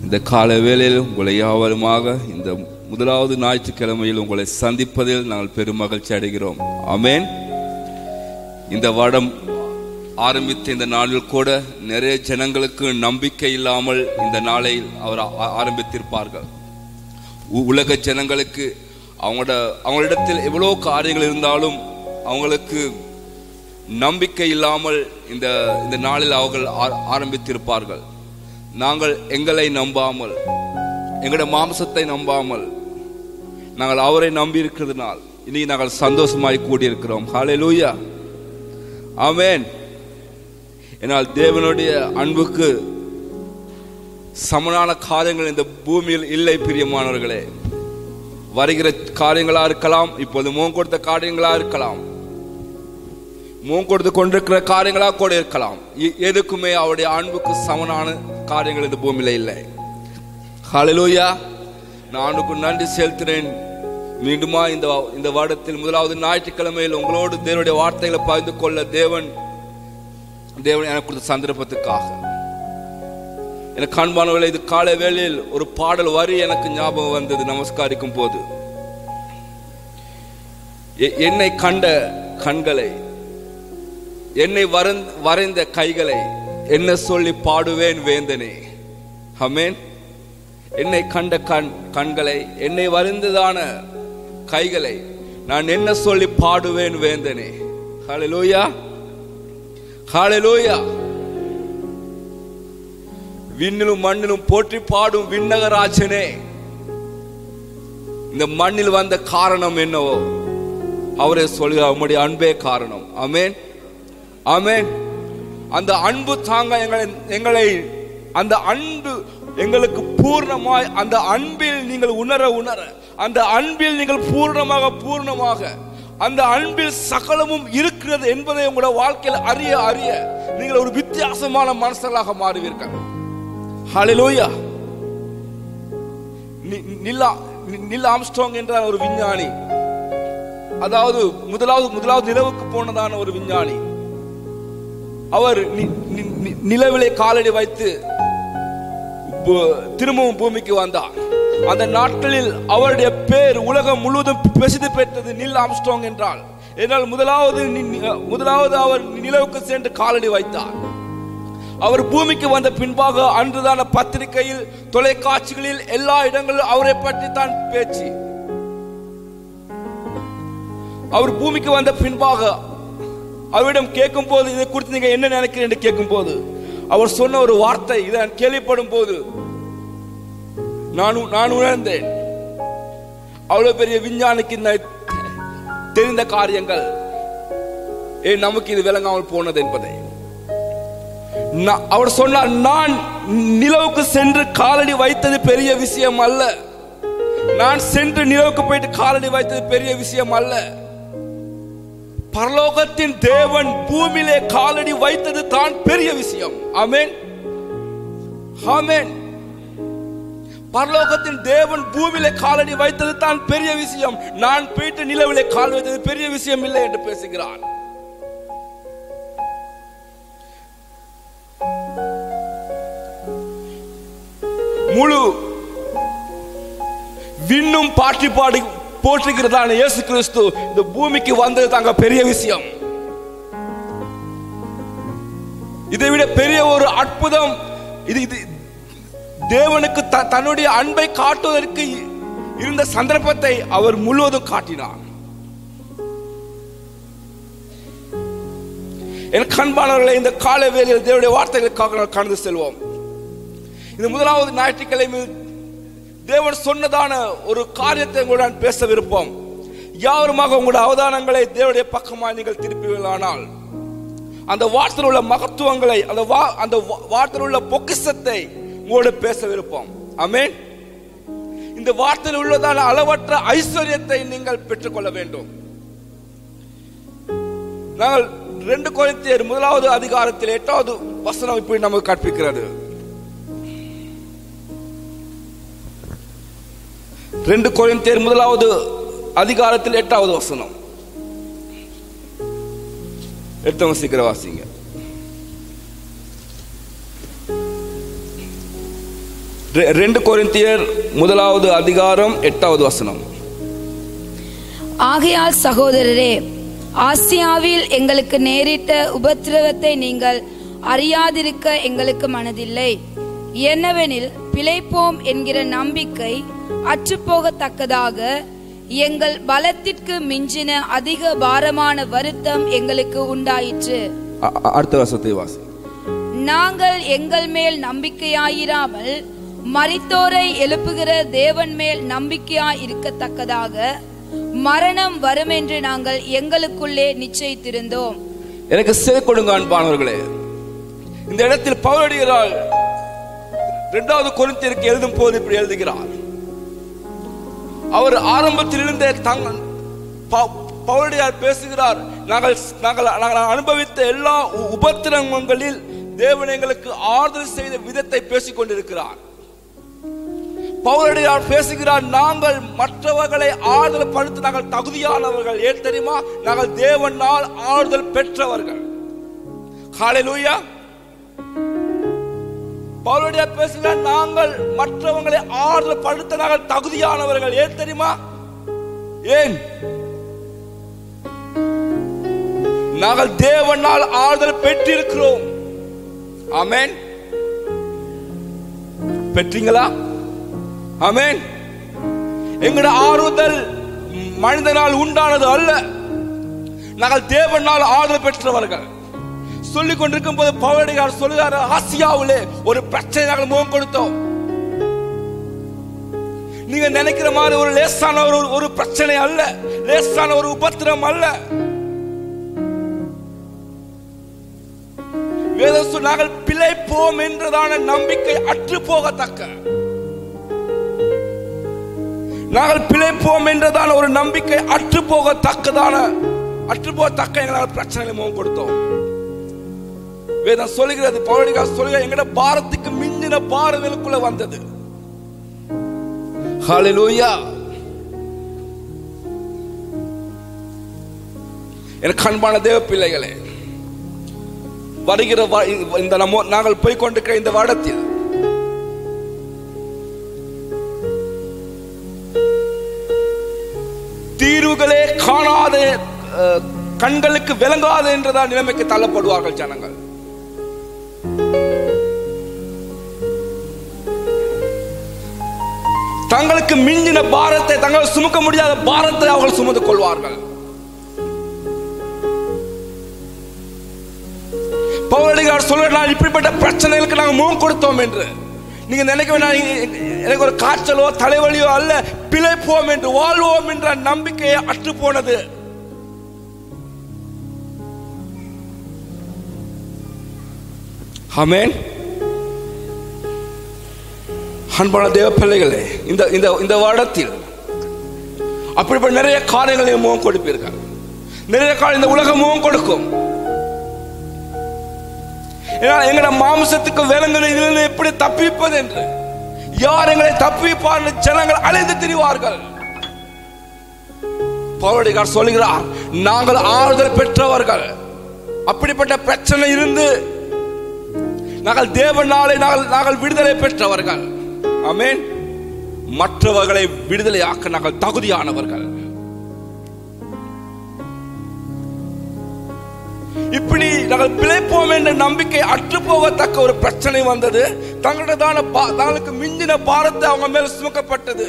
இந்த கால வேளையில் உங்களை யாவருமாக இந்த முதலாவது ஞாயிற்றுக்கிழமையில் உங்களை சந்திப்பதில் நாங்கள் பெரும் மகிழ்ச்சி அடைகிறோம் ஆமென் இந்த வருடம் ஆரம்பித்த இந்த நாளில் கூட நிறைய ஜனங்களுக்கு நம்பிக்கை இல்லாமல் இந்த நாளை அவர் ஆ- ஆரம்பித்திருப்பார்கள் உ- உலக ஜனங்களுக்கு அவங்களோட அவங்களிடத்தில் எவ்வளோ காரியங்கள் இருந்தாலும் அவங்களுக்கு நம்பிக்கை இல்லாமல் இந்த இந்த நாளில் அவர்கள் ஆ- ஆரம்பித்திருப்பார்கள் நாங்கள் எங்களை நம்பாமல் எங்களோட மாம்சத்தை நம்பாமல் நாங்கள் அவரை நம்பி இருக்கிறதுனால் இனி நாங்கள் சந்தோஷமாய் கூடியிருக்கிறோம் ஹalleluya ஆமென் என்னால் தேவனுடைய அன்புக்கு சமனான காரியங்கள் இந்த பூமியில் இல்லை பிரியமானவர்களே வருகிற காரியங்களா இருக்கலாம் இப்போது முகம் கொடுத்த காரியங்களா இருக்கலாம் முகம் கொடுத்து கொண்டிருக்கிற காரியங்களா கூட இருக்கலாம் எ- எதுக்குமே அவருடைய அன்புக்கு சமனான காரியங்கள் இந்த பூமியில இல்லை ஹalleluya நான் ஆண்டுக்கு நன்றி செலுத்துறேன் மீண்டுமா இந்த இந்த வருடத்தில் முதலாவது ஞாயிற்றுக்கிழமையில் உங்களோடு தேவனுடைய வார்த்தைகளை பகிர்ந்து கொள்ள தேவன் தேவன் எனக்கு கொடுத்த சந்தர்ப்பத்துக்காக எனக்கு அன்பானவர்களே இது காலை வேளையில் ஒரு பாடல் வரி எனக்கு ஞாபகம் வந்தது நமஸ்காரிக்கும் போது எ- என்னை கண்ட கண்களை என்னை வரைந்த வரைந்த கைகளை என்ன சொல்லி பாடுவேன் வேந்தனே அமேன் என்னை கண்ட கண் கண்களை என்னை வரைந்ததான கைகளை நான் என்ன சொல்லி பாடுவேன் வேந்தனே ஹalleluya ஹalleluya விண்ணிலும் மண்ணிலும் போற்றி பாடும் விண்ணகராஜனே இந்த மண்ணில் வந்த காரணம் என்னவோ அவரே சொல்கிறார் உம்முடைய அன்பே காரணம் ஆமென் ஆமென் அந்த அன்பு தாங்க எங்களை எங்களை அந்த அன்பு எங்களுக்கு பூர்ணமாய் அந்த அன்பில் நீங்கள் உணர உணர அந்த அன்பில் நீங்கள் பூர்ணமாக பூர்ணமாக அந்த அன்பில் சகலமும் இருக்கிறது என்பதை உங்களோட வாழ்க்கையில் அறிய அறிய நீங்கள் ஒரு வித்தியாசமான மனசலாக மாறுவீர்கள் ஹalleluya நி- நில்லா நி- நில் ஆம்ஸ்ட்ராங் என்ற ஒரு விஞ்ஞானி அதாவது முதலாவது முதலாவது நிலவுக்கு போனதான ஒரு விஞ்ஞானி அவர் நி- நி- நி- நிலவிலே காலடி வைத்து பூ- திரும்பவும் பூமிக்கு வந்தார் அந்த நாட்களில் அவருடைய பேர் உலகம் முழுவதும் பிரசித்தி பெற்றது நில் ஆம்ஸ்ட்ராங் என்றால் என்றால் முதலாவது நி- நி- முதலாவது அவர் நிலவுக்கு சென்று காலடி வைத்தார் அவர் பூமிக்கு வந்த பின்பாக அன்றுதான பத்திரிகையில் தொலைக்காட்சிகளில் எல்லா இடங்களிலும் அவரை பற்றி தான் பேச்சு அவர் பூமிக்கு வந்த பின்பாக அவரிடம் கேட்கும் போது இதை குறித்து நீங்க என்ன நினைக்கிறீங்க என்று கேட்கும் போது அவர் சொன்ன ஒரு வார்த்தை இதை நான் கேள்விப்படும் போது நான் உ- நான் உணர்ந்தேன் அவ்வளவு பெரிய விஞ்ஞானிக்கு இந்த தெரிந்த காரியங்கள் ஏன் நமக்கு இது விளங்காமல் போனது என்பதை நான்- அவர் சொன்னார் நான் நிலவுக்கு சென்று காலடி வைத்தது பெரிய விஷயம் அல்ல நான் சென்று நிலவுக்கு போயிட்டு காலடி வைத்தது பெரிய விஷயம் அல்ல பரலோகத்தின் தேவன் பூமியிலே காலடி வைத்தது தான் பெரிய விஷயம் ஆமென் ஆமென் பரலோகத்தின் தேவன் பூமியிலே காலடி வைத்தது தான் பெரிய விஷயம் நான் போயிட்டு நிலவிலே கால் வைத்தது பெரிய விஷயம் இல்லை என்று பேசுகிறான் முழு விண்ணும் பாட்டி பாடி போற்றுகிறதான இயேசு கிறிஸ்து இந்த பூமிக்கு வந்தது தாங்க பெரிய விஷயம் இதை விட பெரிய ஒரு அற்புதம் இது இது தேவனுக்கு த- தன்னுடைய அன்பை காட்டுவதற்கு இருந்த சந்தர்ப்பத்தை அவர் முழுவதும் காட்டினார் என் கண்பானவர்களை இந்த கால வேளையில் தேவனுடைய வார்த்தைகளுக்காக நாம் கடந்து செல்வோம் இந்த முதலாவது ஞாயிற்றுக்கிழமை தேவன் சொன்னதான ஒரு காரியத்தை உங்களுடன் பேச விருப்பம் யாவருமாக உங்களுடைய அவதானங்களை தேவனுடைய பக்கமாக நீங்கள் திருப்புவீர்களானால் அந்த வார்த்தையில் உள்ள மகத்துவங்களை அந்த வா அந்த வா- வார்த்தையில் உள்ள பொக்கிஷத்தை உங்களோடு பேச விருப்பம் ஆமென் இந்த வார்த்தையில் உள்ளதான அளவற்ற ஐஸ்வர்யத்தை நீங்கள் பெற்றுக்கொள்ள வேண்டும் நாங்கள் ரெண்டு குழந்தையர் முதலாவது அதிகாரத்தில் எட்டாவது வசனம் இப்படி நமக்கு கற்பிக்கிறது ரெண்டு கொரிந்தியர் முதலாவது அதிகாரத்தில் எட்டாவது வசனம் எடுத்தவங்க சீக்கிரம் வாசிங்க ரெ- ரெண்டு கொரிந்தியர் முதலாவது அதிகாரம் எட்டாவது வசனம் ஆகையால் சகோதரரே ஆசியாவில் எங்களுக்கு நேரிட்ட உபத்திரவத்தை நீங்கள் அறியாதிருக்க எங்களுக்கு மனதில்லை என்னவெனில் பிழைப்போம் என்கிற நம்பிக்கை அற்றுப்போகத்தக்கதாக எங்கள் பலத்திற்கு மிஞ்சின அதிக பாரமான வருத்தம் எங்களுக்கு உண்டாயிற்று அ- அ- அடுத்த வசத்தை வாசி நாங்கள் எங்கள் மேல் நம்பிக்கையாயிராமல் மரித்தோரை எழுப்புகிற தேவன் மேல் நம்பிக்கையாய் இருக்கத்தக்கதாக மரணம் வரும் என்று நாங்கள் எங்களுக்குள்ளே நிச்சயித்திருந்தோம் எனக்கு செவி கொடுங்க அன்பானவர்களே இந்த இடத்தில் பவுலடிகிறாள் இரண்டாவது கொரிந்தியருக்கு எழுதும் போது இப்படி எழுதுகிறார் அவர் ஆரம்பத்தில் இருந்தே தங்க ப- பவுலடியார் பேசுகிறார் நாங்கள் நாங்கள் நாங்கள் அனுபவித்த எல்லா உ- உபத்திரவங்களில் தேவன் எங்களுக்கு ஆறுதல் செய்த விதத்தை பேசிக் கொண்டிருக்கிறார் பவுலடியார் பேசுகிறார் நாங்கள் மற்றவர்களை ஆறுதல் படுத்த நாங்கள் தகுதியானவர்கள் ஏன் தெரியுமா நாங்கள் தேவனால் ஆறுதல் பெற்றவர்கள் ஹalleluya பவுலடியார் பேசுகிறார் நாங்கள் மற்றவங்களை ஆறுதல் படுத்த நாங்கள் தகுதியானவர்கள் ஏன் தெரியுமா ஏன் நாங்கள் தேவனால் ஆறுதல் பெற்றிருக்கிறோம் ஆமென் பெற்றீங்களா ஆமென் எங்களுடைய ஆறுதல் மனிதனால் உண்டானது அல்ல நாங்கள் தேவனால் ஆறுதல் பெற்றவர்கள் சொல்லிக் கொண்டிருக்கும் போது பவுலடியார் சொல்லுகிறார் ஆசியாவிலே ஒரு பிரச்சனை நாங்கள் முகம் கொடுத்தோம் நீங்க நினைக்கிற மாதிரி ஒரு லேசான ஒரு ஒரு பிரச்சனை அல்ல லேசான ஒரு உபத்திரம் அல்ல வேதம் சொல் நாங்கள் பிழைப்போம் என்றதான நம்பிக்கை அற்று போகத்தக்க நாங்கள் பிழைப்போம் என்றதான ஒரு நம்பிக்கை அற்று போகத்தக்கதான அற்று போகத்தக்க எங்களால் பிரச்சனைகளை முகம் கொடுத்தோம் வேதம் சொல்லுகிறது பவுலிகா சொல்லுகிற எங்கட பாரத்துக்கு மிஞ்சின பாரம் எனக்குள்ள வந்தது ஹalleluya எனக்கு அன்பான தேவ பிள்ளைகளே வருகிற வ- இந்த நம்ம நாங்கள் போய் கொண்டிருக்கிற இந்த வருடத்தில் தீர்வுகளே காணாத அஹ், கண்களுக்கு விளங்காத என்றதான் நிலைமைக்கு தள்ளப்படுவார்கள் ஜனங்கள் தங்களுக்கு மிஞ்சின பாரத்தை தங்கள் சுமக்க முடியாத பாரத்தை அவர்கள் சுமந்து கொள்வார்கள் பவுலடிகார் சொல்ற நான் இப்படிப்பட்ட பிரச்சனைகளுக்கு நாங்கள் முகம் கொடுத்தோம் என்று நீங்க நினைக்க வேண்டாம் நீங்க- எனக்கு ஒரு காய்ச்சலோ தலைவலியோ அல்ல பிழைப்போம் என்று வாழ்வோம் என்ற நம்பிக்கையை அற்று போனது ஆமென் அன்பான தேவ பிள்ளைகளே இந்த இந்த இந்த வருடத்தில் அப்படிப்பட்ட நிறைய காரியங்களை முகம் கொடுப்பீர்கள் நிறைய காரியம் இந்த உலகம் முகம் கொடுக்கும் ஏன்னா எங்கட மாம்சத்துக்கு விலங்குகள் இதிலிருந்து எப்படி தப்பிப்பது என்று யார் எங்களை தப்பிப்பார் ஜனங்கள் அலைந்து திரிவார்கள் பவுலடிகார் சொல்லுகிறார் நாங்கள் ஆறுதல் பெற்றவர்கள் அப்படிப்பட்ட பிரச்சனை இருந்து நாங்கள் தேவனாலே நாங்கள் நாங்கள் விடுதலை பெற்றவர்கள் ஆமென் மற்றவர்களை விடுதலையாக்க நாங்கள் தகுதியானவர்கள் இப்படி நாங்கள் பிழைப்போம் என்ற நம்பிக்கை அற்று போகத்தக்க ஒரு பிரச்சனை வந்தது தங்களுடையதான பா- தங்களுக்கு மிஞ்சின பாரத்தை அவங்க மேல சுமக்கப்பட்டது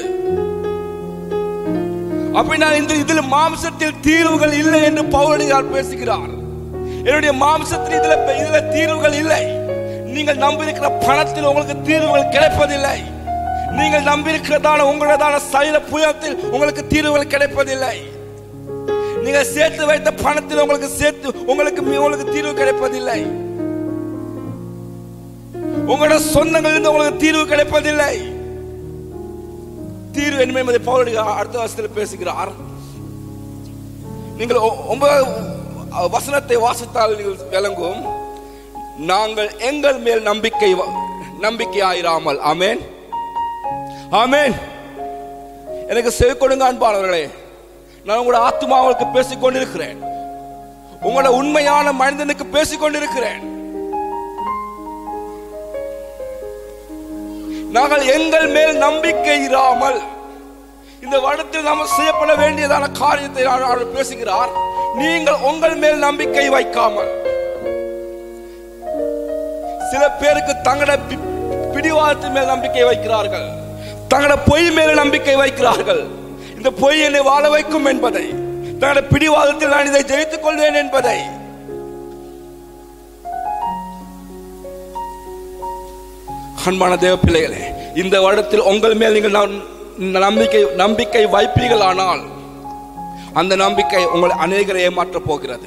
அப்படின்னா இந்த இதில் மாம்சத்தில் தீர்வுகள் இல்லை என்று பவுலடியார் பேசுகிறார் என்னுடைய மாம்சத்தில் இதுல இதுல தீர்வுகள் இல்லை நீங்கள் நம்பியிருக்கிற பணத்தில் உங்களுக்கு தீர்வுகள் கிடைப்பதில்லை நீங்கள் நம்பியிருக்கிறதான உங்களதான சைல புயத்தில் உங்களுக்கு தீர்வுகள் கிடைப்பதில்லை நீங்க சேர்த்து வைத்த பணத்தில் உங்களுக்கு சேர்த்து உங்களுக்கு உங்களுக்கு தீர்வு கிடைப்பதில்லை உங்களோட சொந்தங்கள் இருந்து உங்களுக்கு தீர்வு கிடைப்பதில்லை தீர்வு என்ன என்பதை பவுலடி அடுத்த வருஷத்தில் பேசுகிறார் நீங்கள் ஒ- ஒன்பது வசனத்தை வாசித்தால் நீங்கள் விளங்கும் நாங்கள் எங்கள் மேல் நம்பிக்கை வ- நம்பிக்கையாயிராமல் ஆமென் ஆமென் எனக்கு செவி கொடுங்க அன்பானவர்களே நான் உங்களோட ஆத்மாவுக்கு பேசிக் கொண்டிருக்கிறேன் உங்களோட உண்மையான மனிதனுக்கு பேசிக் கொண்டிருக்கிறேன் நாங்கள் எங்கள் மேல் நம்பிக்கை இராமல் இந்த வருடத்தில் நாம் செய்யப்பட வேண்டியதான காரியத்தை அவர் அவர் பேசுகிறார் நீங்கள் உங்கள் மேல் நம்பிக்கை வைக்காமல் சில பேருக்கு தங்களோட பி- பிடிவாதத்தின் மேல் நம்பிக்கை வைக்கிறார்கள் தங்களோட பொய் மேல் நம்பிக்கை வைக்கிறார்கள் இந்த பொய் என்னை வாழ வைக்கும் என்பதை தங்களோட பிடிவாதத்தில் நான் இதை ஜெயித்துக் கொள்வேன் என்பதை அன்பான தேவ பிள்ளைகளே இந்த வருடத்தில் உங்கள் மேல் நீங்கள் நம்- நம்பிக்கை நம்பிக்கை வைப்பீர்கள் ஆனால் அந்த நம்பிக்கை உங்களை அநேகரை ஏமாற்றப் போகிறது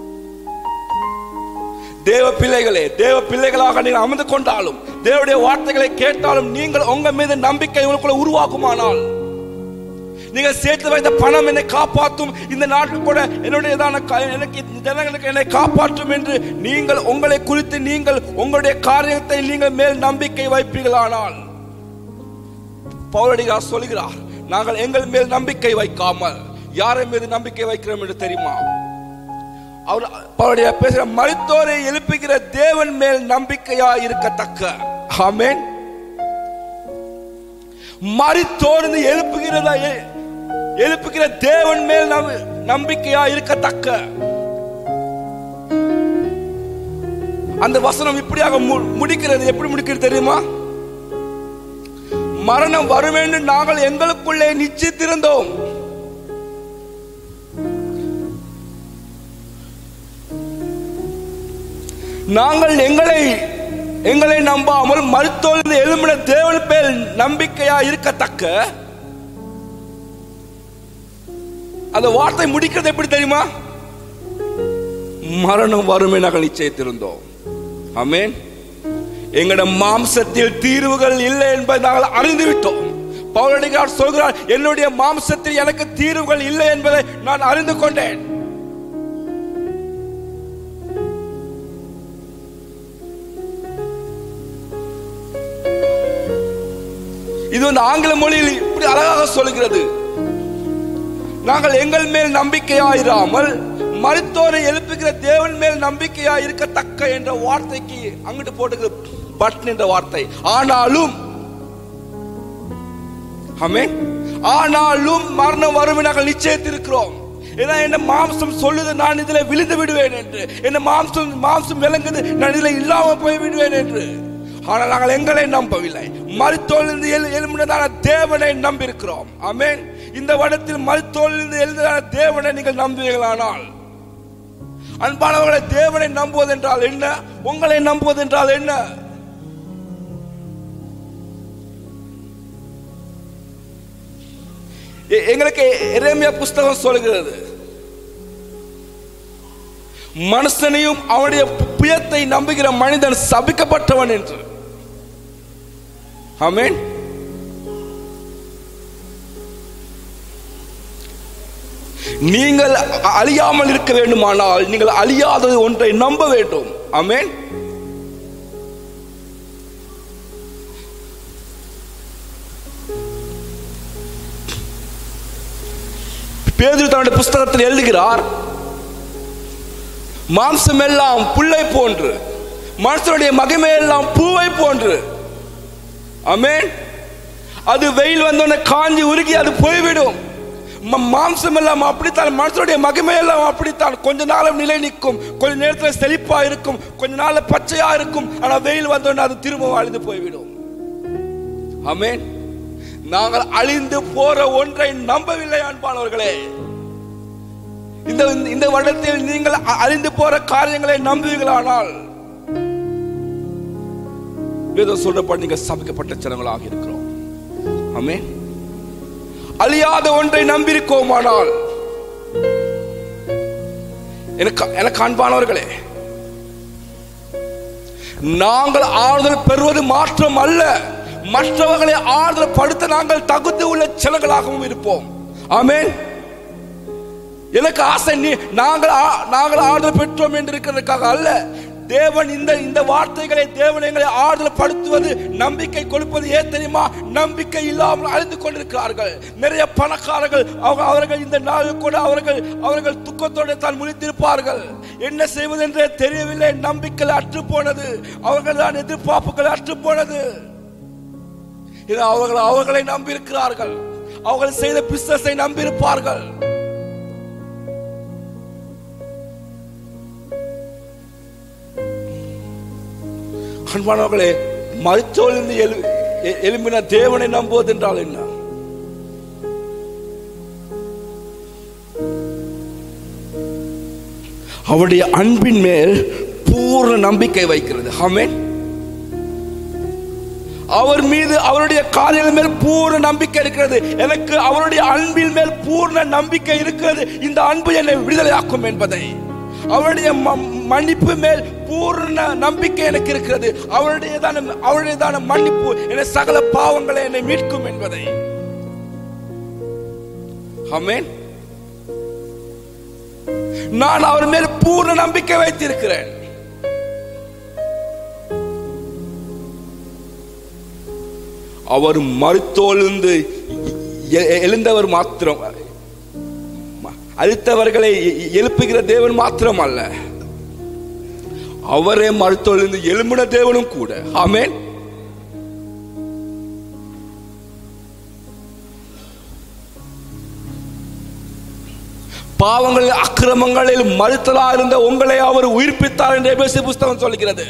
தேவ பிள்ளைகளே தேவ பிள்ளைகளாக நீங்கள் அமர்ந்து கொண்டாலும் தேவனுடைய வார்த்தைகளை கேட்டாலும் நீங்கள் உங்க மீது நம்பிக்கை உங்களுக்குள்ள உருவாக்குமானால் நீங்கள் சேர்த்து வைத்த பணம் என்னை காப்பாற்றும் இந்த நாட்டில் கூட என்னுடையதான க- எனக்கு இந்த ஜனங்களுக்கு என்னை காப்பாற்றும் என்று நீங்கள் உங்களை குறித்து நீங்கள் உங்களுடைய காரியத்தை நீங்கள் மேல் நம்பிக்கை வைப்பீர்களானால் பவுலடிகார் சொல்கிறார் நாங்கள் எங்கள் மேல் நம்பிக்கை வைக்காமல் யாரை மீது நம்பிக்கை வைக்கிறோம் என்று தெரியுமா அவர் அவருடைய பேசுகிற மருத்துவரை எழுப்புகிற தேவன் மேல் நம்பிக்கையா இருக்கத்தக்க ஆமென் மரித்தோர்ந்து எழுப்புகிறதா எ- எழுப்புகிற தேவன் மேல் நம்- நம்பிக்கையா இருக்கத்தக்க அந்த வசனம் இப்படியாக மு- முடிக்கிறது எப்படி முடிக்கிறது தெரியுமா மரணம் வரும் என்று நாங்கள் எங்களுக்குள்ளே நிச்சயித்திருந்தோம் நாங்கள் எங்களை எங்களை நம்பாமல் மருத்துவ எழும்பின தேவன் பேர் நம்பிக்கையா இருக்கத்தக்க அந்த வார்த்தை முடிக்கிறது எப்படி தெரியுமா மரணம் வருமே நாங்கள் நிச்சயித்திருந்தோம் ஆமென் எங்களோட மாம்சத்தில் தீர்வுகள் இல்லை என்பதை நாங்கள் அறிந்து விட்டோம் பவுலடிகார் சொல்கிறார் என்னுடைய மாம்சத்தில் எனக்கு தீர்வுகள் இல்லை என்பதை நான் அறிந்து கொண்டேன் இது வந்து ஆங்கில மொழியில் இப்படி அழகாக சொல்கிறது நாங்கள் எங்கள் மேல் நம்பிக்கையாயிராமல் மருத்துவரை எழுப்புகிற தேவன் மேல் நம்பிக்கையா இருக்கத்தக்க என்ற வார்த்தைக்கு அங்கிட்டு போட்டுக்கிறது பட்டன் என்ற வார்த்தை ஆனாலும் ஆமே ஆனாலும் மரணம் வரும் என்று நாங்கள் நிச்சயித்திருக்கிறோம் ஏன்னா என்ன மாம்சம் சொல்லுது நான் இதுல விழுந்து விடுவேன் என்று என்ன மாம்சம் மாம்சம் விளங்குது நான் இதுல இல்லாம போய் விடுவேன் என்று ஆனால் நாங்கள் எங்களை நம்பவில்லை மருத்துவலிருந்து எழு எழுப்பினதான தேவனை நம்பியிருக்கிறோம் ஆமென் இந்த வருடத்தில் மருத்துவலிருந்து எழுதின தேவனை நீங்கள் நம்புவீர்களானால் அன்பானவர்களை தேவனை நம்புவது என்றால் என்ன உங்களை நம்புவது என்றால் என்ன எ- எங்களுக்கு எரேமியா புஸ்தகம் சொல்கிறது மனுஷனையும் அவனுடைய புயத்தை நம்புகிற மனிதன் சபிக்கப்பட்டவன் என்று ஆமென் நீங்கள் அ- அழியாமல் இருக்க வேண்டுமானால் நீங்கள் அழியாதது ஒன்றை நம்ப வேண்டும் ஆமென் பேதுரு தன்னுடைய புஸ்தகத்தில் எழுதுகிறார் மாம்சம் எல்லாம் புல்லை போன்று மனுஷனுடைய மகிமை எல்லாம் பூவை போன்று ஆமென் அது வெயில் வந்தோடனே காஞ்சி உருகி அது போய்விடும் ம- மாம்சம் எல்லாம் அப்படித்தான் மனுஷனுடைய மகிமை எல்லாம் அப்படித்தான் கொஞ்ச நாளும் நிலை நிற்கும் கொஞ்ச நேரத்தில் செழிப்பா இருக்கும் கொஞ்ச நாள்ல பச்சையா இருக்கும் ஆனா வெயில் வந்தோடனே அது திரும்ப அழிந்து போய்விடும் ஆமென் நாங்கள் அழிந்து போற ஒன்றை நம்பவில்லை அன்பானவர்களே இந்த இந்த வருடத்தில் நீங்கள் அ- அழிந்து போற காரியங்களை நம்புவீர்களானால் வேதம் சொல்றபடி நீங்கள் சபிக்கப்பட்ட ஜனங்களாக இருக்கிறோம் ஆமென் அழியாத ஒன்றை நம்பியிருக்கோமானால் எனக்கு எனக்கு அன்பானவர்களே நாங்கள் ஆறுதல் பெறுவது மாற்றம் அல்ல மற்றவர்களை ஆறுதல் படுத்த நாங்கள் தகுதி உள்ள ஜனங்களாகவும் இருப்போம் ஆமென் எனக்கு ஆசை நீ நாங்கள் ஆ- நாங்கள் ஆறுதல் பெற்றோம் என்று இருக்கிறதுக்காக அல்ல தேவன் இந்த இந்த வார்த்தைகளை தேவன் எங்களை ஆறுதல் படுத்துவது நம்பிக்கை கொடுப்பது ஏன் தெரியுமா நம்பிக்கை இல்லாமல் அழிந்து கொண்டிருக்கிறார்கள் நிறைய பணக்காரர்கள் அவங்க அவர்கள் இந்த நாளில் கூட அவர்கள் அவர்கள் துக்கத்தோடு தான் முழித்திருப்பார்கள் என்ன செய்வது என்றே தெரியவில்லை நம்பிக்கை அற்று போனது அவர்கள் தான் எதிர்பார்ப்புகள் அற்று போனது இது அவர்கள் அவர்களை நம்பியிருக்கிறார்கள் அவர்கள் செய்த பிசினஸை நம்பியிருப்பார்கள் அன்பானவர்களே மருத்துவலிருந்து எழு எ- எழும்பின தேவனை நம்புவது என்றால் என்ன அவருடைய அன்பின் மேல் பூர்ண நம்பிக்கை வைக்கிறது ஆமென் அவர் மீது அவருடைய காரியங்கள் மேல் பூர்ண நம்பிக்கை இருக்கிறது எனக்கு அவருடைய அன்பின் மேல் பூர்ண நம்பிக்கை இருக்கிறது இந்த அன்பு என்னை விடுதலையாக்கும் என்பதை அவருடைய ம- மன்னிப்பு மேல் பூர்ண நம்பிக்கை எனக்கு இருக்கிறது அவருடையதான அவருடையதான மன்னிப்பு என்னை சகல பாவங்களை என்னை மீட்கும் என்பதை ஆமென் நான் அவர் மேல் பூர்ண நம்பிக்கை வைத்திருக்கிறேன் அவர் மருத்தோலிருந்து எ- எ- எழுந்தவர் மாத்திரம் அழித்தவர்களை எ- எழுப்புகிற தேவன் மாத்திரம் அல்ல அவரே மருத்தோலிருந்து எழும்பின தேவனும் கூட ஆமென் பாவங்களில் அக்கிரமங்களில் மறுத்தலா இருந்த உங்களை அவர் உயிர்ப்பித்தார் என்று எபேசிய புஸ்தகம் சொல்கிறது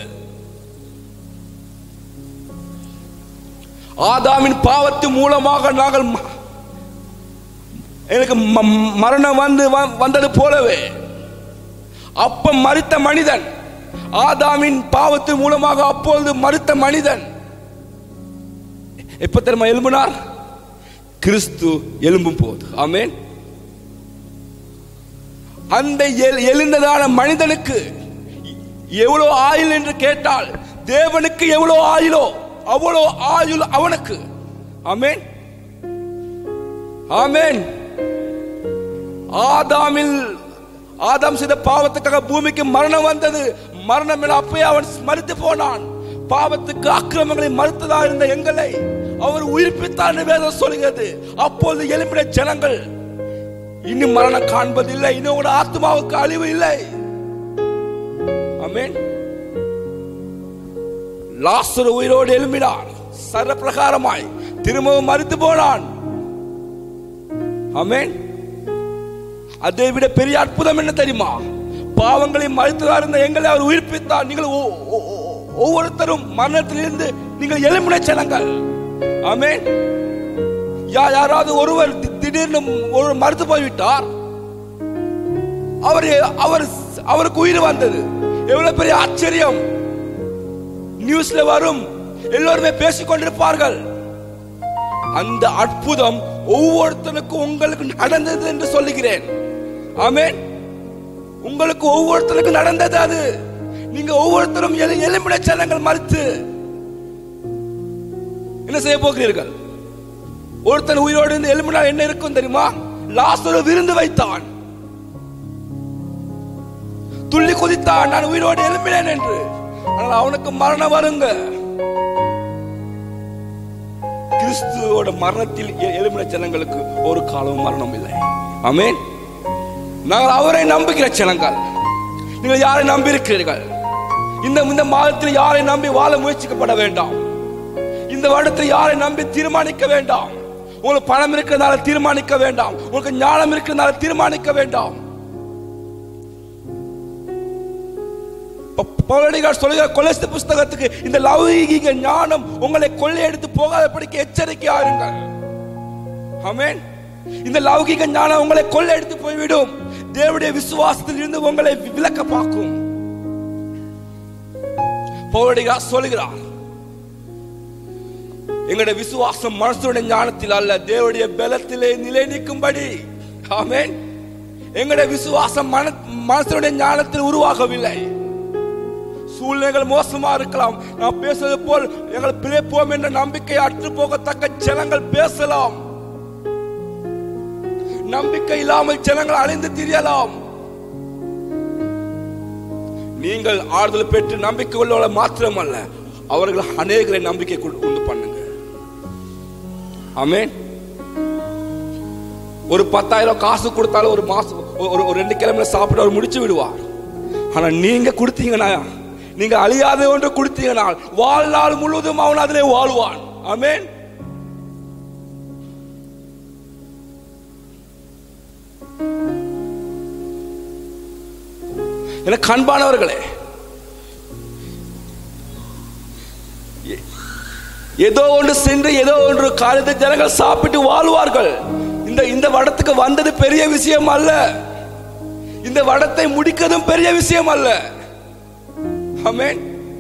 ஆதாமின் பாவத்தின் மூலமாக நாங்கள் ம- எனக்கு ம- மரணம் வந்து வ- வந்தது போலவே அப்ப மறித்த மனிதன் ஆதாமின் பாவத்தின் மூலமாக அப்பொழுது மறித்த மனிதன் எப்ப தெரியுமா எழும்பினார் கிறிஸ்து எழும்பும் போது ஆமென் அந்த எழு- எழுந்ததான மனிதனுக்கு எவ்வளவு ஆயுள் என்று கேட்டால் தேவனுக்கு எவ்வளவு ஆயுளோ அவ்வளோ ஆயுள் அவனுக்கு ஆமென் ஆமென் ஆதாமில் ஆதாம் செய்த பாவத்துக்காக பூமிக்கு மரணம் வந்தது மரணம் என அப்பயே அவன் மறுத்து போனான் பாவத்துக்கு அக்கிரமங்களை மறுத்ததா இருந்த எங்களை அவர் உயிர்ப்பித்தார் என்று வேதம் சொல்கிறது அப்போது எழுப்பின ஜனங்கள் இன்னும் மரணம் காண்பதில்லை இன்னும் உங்களோட ஆத்மாவுக்கு அழிவு இல்லை ஆமென் லாசரு உயிரோடு எழும்பினான் சர பிரகாரமாய் திரும்பவும் மறித்து போனான் ஆமென் அதை விட பெரிய அற்புதம் என்ன தெரியுமா பாவங்களை மறுத்ததா இருந்த எங்களை அவர் உயிர்ப்பித்தார் நீங்கள் ஒ- ஒ- ஒ- ஒவ்வொருத்தரும் மரணத்திலிருந்து நீங்கள் எழும்பின ஜனங்கள் ஆமென் யா யாராவது ஒருவர் தி- திடீர்னு ஒரு மறுத்து போய்விட்டார் அவர் அவர் அவருக்கு உயிர் வந்தது எவ்வளவு பெரிய ஆச்சரியம் நியூஸ்ல வரும் எல்லோருமே பேசிக் கொண்டிருப்பார்கள் அந்த அற்புதம் ஒவ்வொருத்தனுக்கும் உங்களுக்கு நடந்தது என்று சொல்லுகிறேன் ஆமென் உங்களுக்கு ஒவ்வொருத்தருக்கும் நடந்தது அது நீங்க ஒவ்வொருத்தரும் எழு- எலும்பின செல்லங்கள் மறுத்து என்ன செய்ய போகிறீர்கள் ஒருத்தன் உயிரோடு இருந்து எலும்பினால் என்ன இருக்கும் தெரியுமா லாசரு விருந்து வைத்தான் துள்ளி குதித்தான் நான் உயிரோடு எழும்பினேன் என்று ஆனால் அவனுக்கு மரணம் வருங்க கிறிஸ்துவோட மரணத்தில் எ- எழும்பின ஜனங்களுக்கு ஒரு காலம் மரணம் இல்லை ஆமென் நாங்கள் அவரை நம்புகிற ஜனங்கள் நீங்கள் யாரை நம்பி இருக்கிறீர்கள் இந்த இந்த மாதத்தில் யாரை நம்பி வாழ முயற்சிக்கப்பட வேண்டாம் இந்த வருடத்தில் யாரை நம்பி தீர்மானிக்க வேண்டாம் உங்களுக்கு பணம் இருக்கிறதால தீர்மானிக்க வேண்டாம் உங்களுக்கு ஞானம் இருக்கிறதால தீர்மானிக்க வேண்டாம் ப- பவுலடிகார் சொல்லுகிற கொலஸ்து புஸ்தகத்துக்கு இந்த லௌகீக ஞானம் உங்களை கொள்ளையடித்து போகாதபடிக்கு எச்சரிக்கையா இருங்கள் ஆமென் இந்த லௌகிக ஞானம் உங்களை கொள்ளையடித்து போய்விடும் தேவனுடைய விசுவாசத்தில் இருந்து உங்களை வி- விலக்க பார்க்கும் பவுலடிகார் சொல்லுகிறார் எங்களுடைய விசுவாசம் மனசுடைய ஞானத்தில் அல்ல தேவனுடைய பலத்திலே நிலை நிற்கும்படி ஆமென் எங்களுடைய விசுவாசம் மன மனசுடைய ஞானத்தில் உருவாகவில்லை சூழ்நிலைகள் மோசமா இருக்கலாம் நாம் பேசுவது போல் எங்கள் பிழைப்போம் என்ற நம்பிக்கை அற்று போகத்தக்க ஜனங்கள் பேசலாம் நம்பிக்கை இல்லாமல் ஜனங்கள் அழிந்து திரியலாம் நீங்கள் ஆறுதல் பெற்று நம்பிக்கை உள்ளவள மாத்திரமல்ல அவர்கள் அநேகரை நம்பிக்கை கொண்டு- உண்டு பண்ணுங்க ஆமென் ஒரு பத்தாயிரம் காசு கொடுத்தாலும் ஒரு மாசம் ஒரு ஒரு ரெண்டு கிழமையில சாப்பிட்டு அவர் முடிச்சு விடுவார் ஆனா நீங்க கொடுத்தீங்கன்னா நீங்க அழியாத ஒன்று கொடுத்தீங்கன்னா வாழ்நாள் முழுவதும் அவன் அதிலே வாழ்வான் ஆமென் எனக்கு அன்பானவர்களே எ- ஏதோ ஒன்று சென்று ஏதோ ஒன்று காலத்தை ஜனங்கள் சாப்பிட்டு வாழ்வார்கள் இந்த இந்த வடத்துக்கு வந்தது பெரிய விஷயம் அல்ல இந்த வடத்தை முடிக்கிறதும் பெரிய விஷயம் அல்ல ஆமென்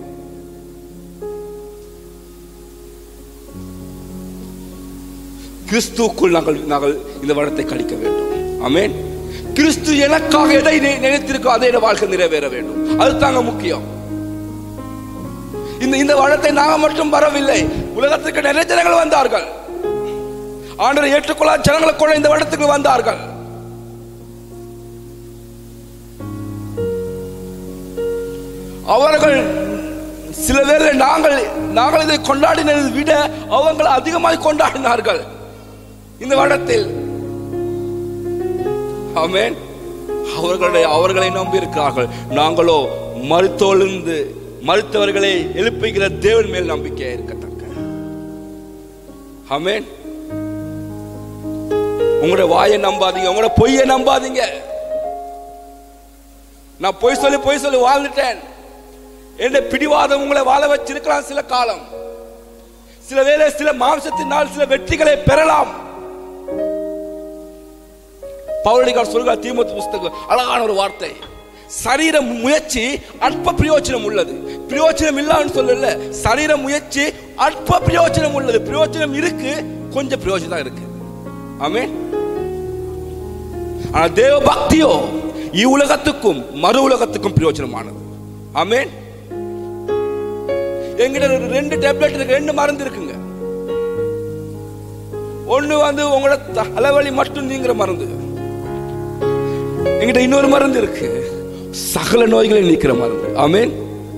கிறிஸ்துக்குள் நாங்கள் நாங்கள் இந்த வடத்தை கழிக்க வேண்டும் ஆமென் கிறிஸ்து எனக்காக எதை நி- நினைத்திருக்கோ அதை என் வாழ்க்கை நிறைவேற வேண்டும் அதுதாங்க முக்கியம் இந்த இந்த வடத்தை நாங்க மட்டும் வரவில்லை உலகத்துக்கு நிறைய ஜனங்கள் வந்தார்கள் ஆண்டரை ஏற்றுக்கொள்ள ஜனங்களை கூட இந்த வடத்துக்கு வந்தார்கள் அவர்கள் சில பேர் நாங்கள் நாங்கள் இதை கொண்டாடினதை விட அவங்கள் அதிகமாய் கொண்டாடினார்கள் இந்த வருடத்தில் ஆமென் அவர்களுடைய அவர்களை நம்பி இருக்கிறார்கள் நாங்களோ மருத்தொழுந்து மருத்துவர்களை எழுப்புகிற தேவன் மேல் நம்பிக்கை இருக்கத்தக்க ஆமென் உங்களுடைய வாயை நம்பாதீங்க உங்களோட பொய்யை நம்பாதீங்க நான் பொய் சொல்லி பொய் சொல்லி வாழ்ந்துட்டேன் என்ற பிடிவாதம் உங்களை வாழ வச்சிருக்கலாம் சில காலம் சில வேளை சில மாம்சத்தினால் சில வெற்றிகளை பெறலாம் பவுலடிகார் சொல்கிறார் தீமத்து புஸ்தகம் அழகான ஒரு வார்த்தை சரீர முயற்சி அற்ப பிரயோஜனம் உள்ளது பிரயோஜனம் இல்லான்னு சொல்லல சரீர முயற்சி அற்ப பிரயோஜனம் உள்ளது பிரயோஜனம் இருக்கு கொஞ்சம் பிரயோஜனம் தான் இருக்கு ஆமே ஆனா தேவ பக்தியோ இவ்வுலகத்துக்கும் மறு உலகத்துக்கும் பிரயோஜனமானது ஆமென் எங்கிட்ட ஒரு ரெண்டு டேப்லெட் இருக்கு ரெண்டு மருந்து இருக்குங்க ஒண்ணு வந்து உங்களோட தலைவலி மட்டும் நீங்கிற மருந்து எங்கிட்ட இன்னொரு மருந்து இருக்கு சகல நோய்களை நீக்கிற மருந்து ஆமென்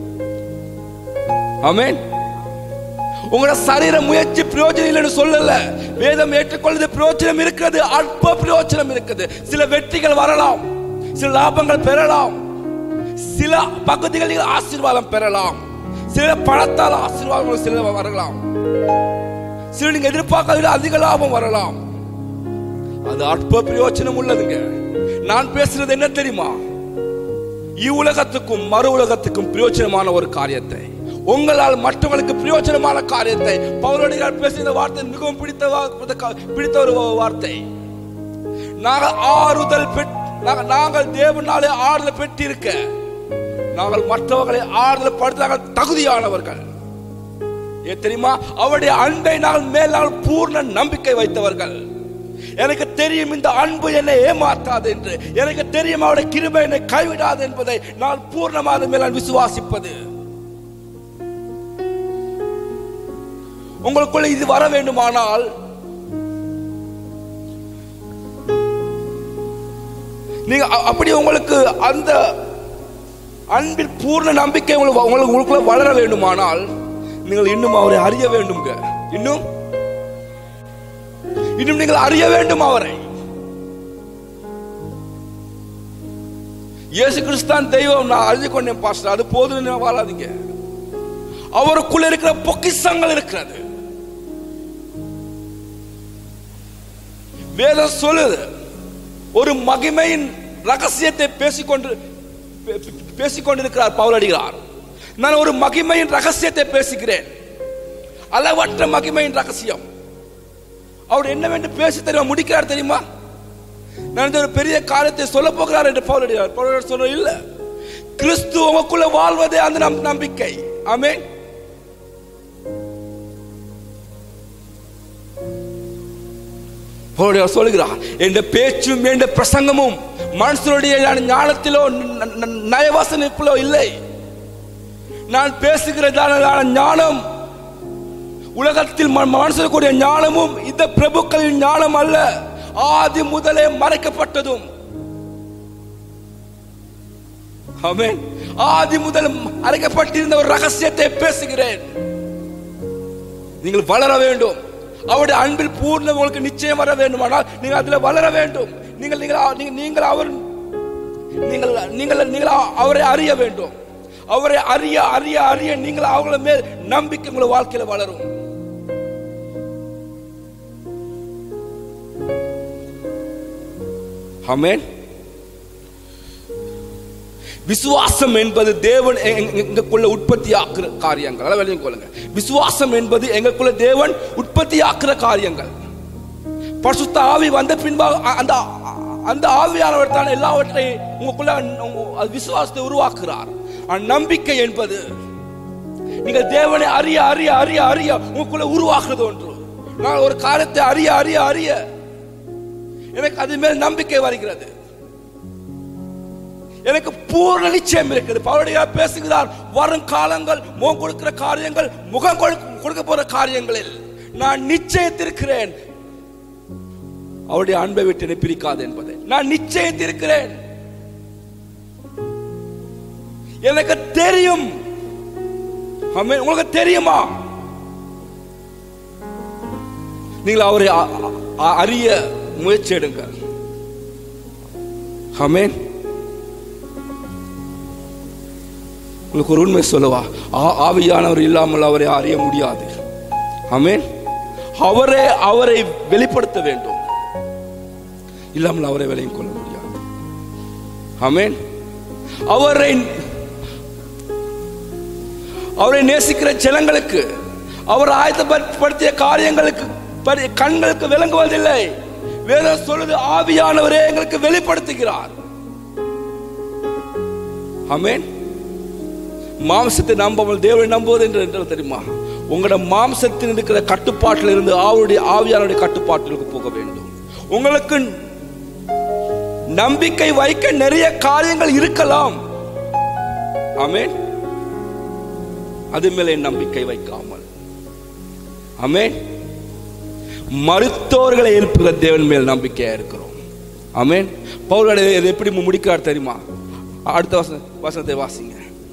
ஆமென் உங்களோட சரீர முயற்சி பிரயோஜனம் இல்லைன்னு சொல்லல வேதம் ஏற்றுக்கொள்வது பிரயோஜனம் இருக்கிறது அற்ப பிரயோஜனம் இருக்குது சில வெற்றிகள் வரலாம் சில லாபங்கள் பெறலாம் சில பகுதிகளில் ஆசீர்வாதம் பெறலாம் சில பணத்தால் ஆசீர்வாதங்கள் சில வரலாம் சில நீங்க எதிர்பார்க்காத விட அதிக லாபம் வரலாம் அது அற்ப பிரயோஜனம் உள்ளதுங்க நான் பேசுறது என்ன தெரியுமா இவ்வுலகத்துக்கும் மறு உலகத்துக்கும் பிரயோஜனமான ஒரு காரியத்தை உங்களால் மற்றவங்களுக்கு பிரயோஜனமான காரியத்தை பவுலடிகள் பேசின வார்த்தை மிகவும் பிடித்த வா- பிடித்த ஒரு வார்த்தை நாங்கள் ஆறுதல் பெற் நாங்கள் நாங்கள் தேவனாலே ஆறுதல் பெற்றிருக்க நாங்கள் மற்றவர்களை ஆறுதல் படுத்த நாங்கள் தகுதியானவர்கள் ஏன் தெரியுமா அவருடைய அன்பை நாங்கள் மேல் நாங்கள் பூர்ண நம்பிக்கை வைத்தவர்கள் எனக்கு தெரியும் இந்த அன்பு என்னை ஏமாற்றாது என்று எனக்கு தெரியும் அவருடைய கிருபை என்னை கைவிடாது என்பதை நான் பூர்ணமாக மேல் நான் விசுவாசிப்பது உங்களுக்குள்ள இது வர வேண்டுமானால் நீங்க அ- அப்படி உங்களுக்கு அந்த அன்பில் பூர்ண நம்பிக்கை உங்களுக்கு உங்களுக்கு உங்களுக்குள்ள வளர வேண்டுமானால் நீங்கள் இன்னும் அவரை அறிய வேண்டும்ங்க இன்னும் இன்னும் நீங்கள் அறிய வேண்டும் அவரை இயேசு கிறிஸ்தான் தெய்வம் நான் அறிஞ்சு கொண்டேன் பாஸ்டர் அது போதும் நீங்க வாழாதீங்க அவருக்குள்ள இருக்கிற பொக்கிஷங்கள் இருக்கிறது வேதம் சொல்லுது ஒரு மகிமையின் ரகசியத்தை பேசிக்கொண்டு பே- பே- பேசிக்கொண்டிருக்கிறார் பவுலடிகிறார் நான் ஒரு மகிமையின் ரகசியத்தை பேசுகிறேன் அளவற்ற மகிமையின் ரகசியம் அவர் என்னவென்று பேசி தெரியுமா முடிக்கிறார் தெரியுமா நான் இந்த ஒரு பெரிய காரியத்தை சொல்ல போகிறார் என்று பவுலடியார் பவுலடியார் சொல்ற இல்ல கிறிஸ்து உமக்குள்ள வாழ்வதே அந்த நம் நம்பிக்கை ஆமென் பவுலடியார் சொல்கிறார் என்ற பேச்சும் என்ற பிரசங்கமும் மனுஷனுடைய ஞானத்திலோ ந- ந- நயவசனிப்பிலோ இல்லை நான் பேசுகிறதான ஞானம் உலகத்தில் ம- மனுஷனுக்குரிய ஞானமும் இந்த பிரபுக்களின் ஞானம் அல்ல ஆதி முதலே மறைக்கப்பட்டதும் ஆமென் ஆதி முதல் அரைக்கப்பட்டிருந்த ஒரு ரகசியத்தை பேசுகிறேன் நீங்கள் வளர வேண்டும் அவருடைய அன்பில் பூர்ணம் உங்களுக்கு நிச்சயம் வர வேண்டுமானால் நீங்கள் அதில் வளர வேண்டும் நீங்கள் நீங்கள் அ- நீங்கள் நீங்கள் அவர் நீங்கள் நீங்கள் நீங்கள் அ- அவரை அறிய வேண்டும் அவரை அறிய அறிய அறிய நீங்கள் அவங்கள மேல் நம்பிக்கை உங்கள் வாழ்க்கையில வளரும் ஆமென் விசுவாசம் என்பது தேவன் எ- எ- எங்களுக்குள்ள உற்பத்தி ஆக்குற காரியங்கள் அதை விளங்கிக் கொள்ளுங்க விசுவாசம் என்பது எங்களுக்குள்ள தேவன் உற்பத்தி ஆக்குற காரியங்கள் பரிசுத்த ஆவி வந்த பின்பாக அ- அந்த அந்த ஆவியானவர் தான் எல்லாவற்றையும் உங்களுக்குள்ள உங்க- அது விசுவாசத்தை உருவாக்குறார் ஆனா நம்பிக்கை என்பது நீங்கள் தேவனை அறிய அறிய அறிய அறிய உங்களுக்குள்ள உருவாக்குறது ஒன்று நான் ஒரு காரியத்தை அறிய அறிய அறிய எனக்கு அது மேல் நம்பிக்கை வருகிறது எனக்கு பூர்ண நிச்சயம் இருக்குது பவுடைய பேசுகிறார் வரும் காலங்கள் முகம் கொடுக்கிற காரியங்கள் முகம் கொடு- கொடுக்க போற காரியங்களில் நான் நிச்சயத்திருக்கிறேன் அவருடைய அன்பை விட்டு என்னை பிரிக்காது என்பதை நான் நிச்சயத்திருக்கிறேன் எனக்கு தெரியும் ஆமென். உங்களுக்கு தெரியுமா நீங்கள் அவரை அ- அ- அறிய முயற்சி எடுங்கள் ஆமென் உங்களுக்கு ஒரு உண்மை சொல்லவா ஆ- ஆவியானவர் இல்லாமல் அவரை அறிய முடியாது ஆமென் அவரே அவரை வெளிப்படுத்த வேண்டும் இல்லாமல் அவரை விலையும் கொள்ள முடியாது ஆமென் அவரை அவரை நேசிக்கிற ஜனங்களுக்கு அவர் ஆயத்தப்படுத்திய காரியங்களுக்கு பரி- கண்களுக்கு விளங்குவதில்லை வேதம் சொல்லுது ஆவியானவரே எங்களுக்கு வெளிப்படுத்துகிறார் ஆமென் மாம்சத்தை நம்பாமல் தேவனை நம்புவது என்று என்றால் தெரியுமா உங்களோட மாம்சத்தில் இருக்கிற கட்டுப்பாட்டில் இருந்து ஆவுடைய ஆவியானுடைய கட்டுப்பாட்டிற்கு போக வேண்டும் உங்களுக்கு நம்பிக்கை வைக்க நிறைய காரியங்கள் இருக்கலாம் ஆமென் அது மேலே நம்பிக்கை வைக்காமல் ஆமென் மருத்துவர்களை எழுப்புகிற தேவன் மேல் நம்பிக்கையா இருக்கிறோம் ஆமென் பவுல் இதை எப்படி முடிக்கிறார் தெரியுமா அடுத்த வசன வசனத்தை வாசிங்க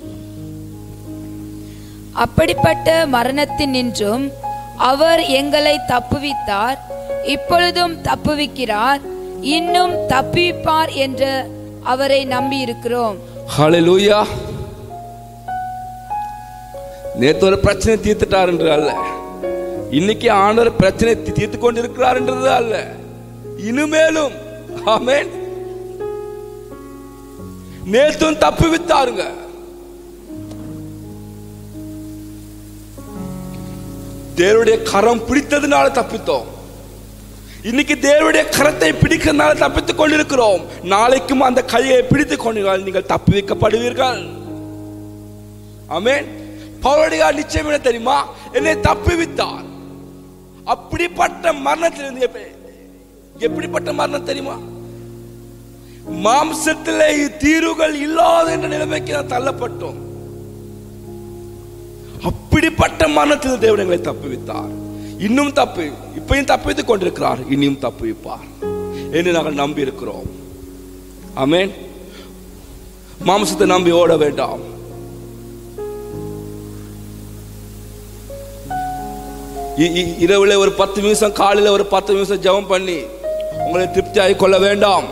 அப்படிப்பட்ட மரணத்தின் நின்றும் அவர் எங்களை தப்புவித்தார் இப்பொழுதும் தப்புவிக்கிறார் இன்னும் தப்புவிப்பார் என்று அவரை நம்பி இருக்கிறோம் ஹalleluya நேத்து ஒரு பிரச்சனை தீர்த்துட்டார் என்று அல்ல இன்னைக்கு ஆண்டவர் பிரச்சனை தீ- தீர்த்து கொண்டிருக்கிறார் என்றது அல்ல இனிமேலும் ஆமென் நேத்தும் தப்பு வித்தாருங்க தேவனுடைய கரம் பிடித்ததுனால தப்பித்தோம் இன்னைக்கு தேவனுடைய கரத்தை பிடிக்கிறதுனால தப்பித்துக் கொண்டிருக்கிறோம் நாளைக்கும் அந்த கையை பிடித்துக் கொண்டால் நீங்கள் தப்பி வைக்கப்படுவீர்கள் ஆமென் பவுலுடைய நிச்சயம் என்ன தெரியுமா என்னை தப்புவித்தார் அப்படிப்பட்ட மரணத்திலிருந்து எப்ப- எப்படிப்பட்ட மரணம் தெரியுமா மாம்சத்திலே தீர்வுகள் இல்லாத என்ற நிலைமைக்கு நான் தள்ளப்பட்டோம் அப்படிப்பட்ட மரணத்தில் தேவன் எங்களை தப்புவித்தார் இன்னும் தப்பு இப்பயும் தப்பித்துக் கொண்டிருக்கிறார் இனியும் தப்புவிப்பார் என்று நாங்கள் நம்பி இருக்கிறோம் ஆமென் மாம்சத்தை நம்பி ஓட வேண்டாம் இ- இ- இரவுல ஒரு பத்து நிமிஷம் காலையில ஒரு பத்து நிமிஷம் ஜெபம் பண்ணி உங்களை திருப்தியாகி கொள்ள வேண்டாம்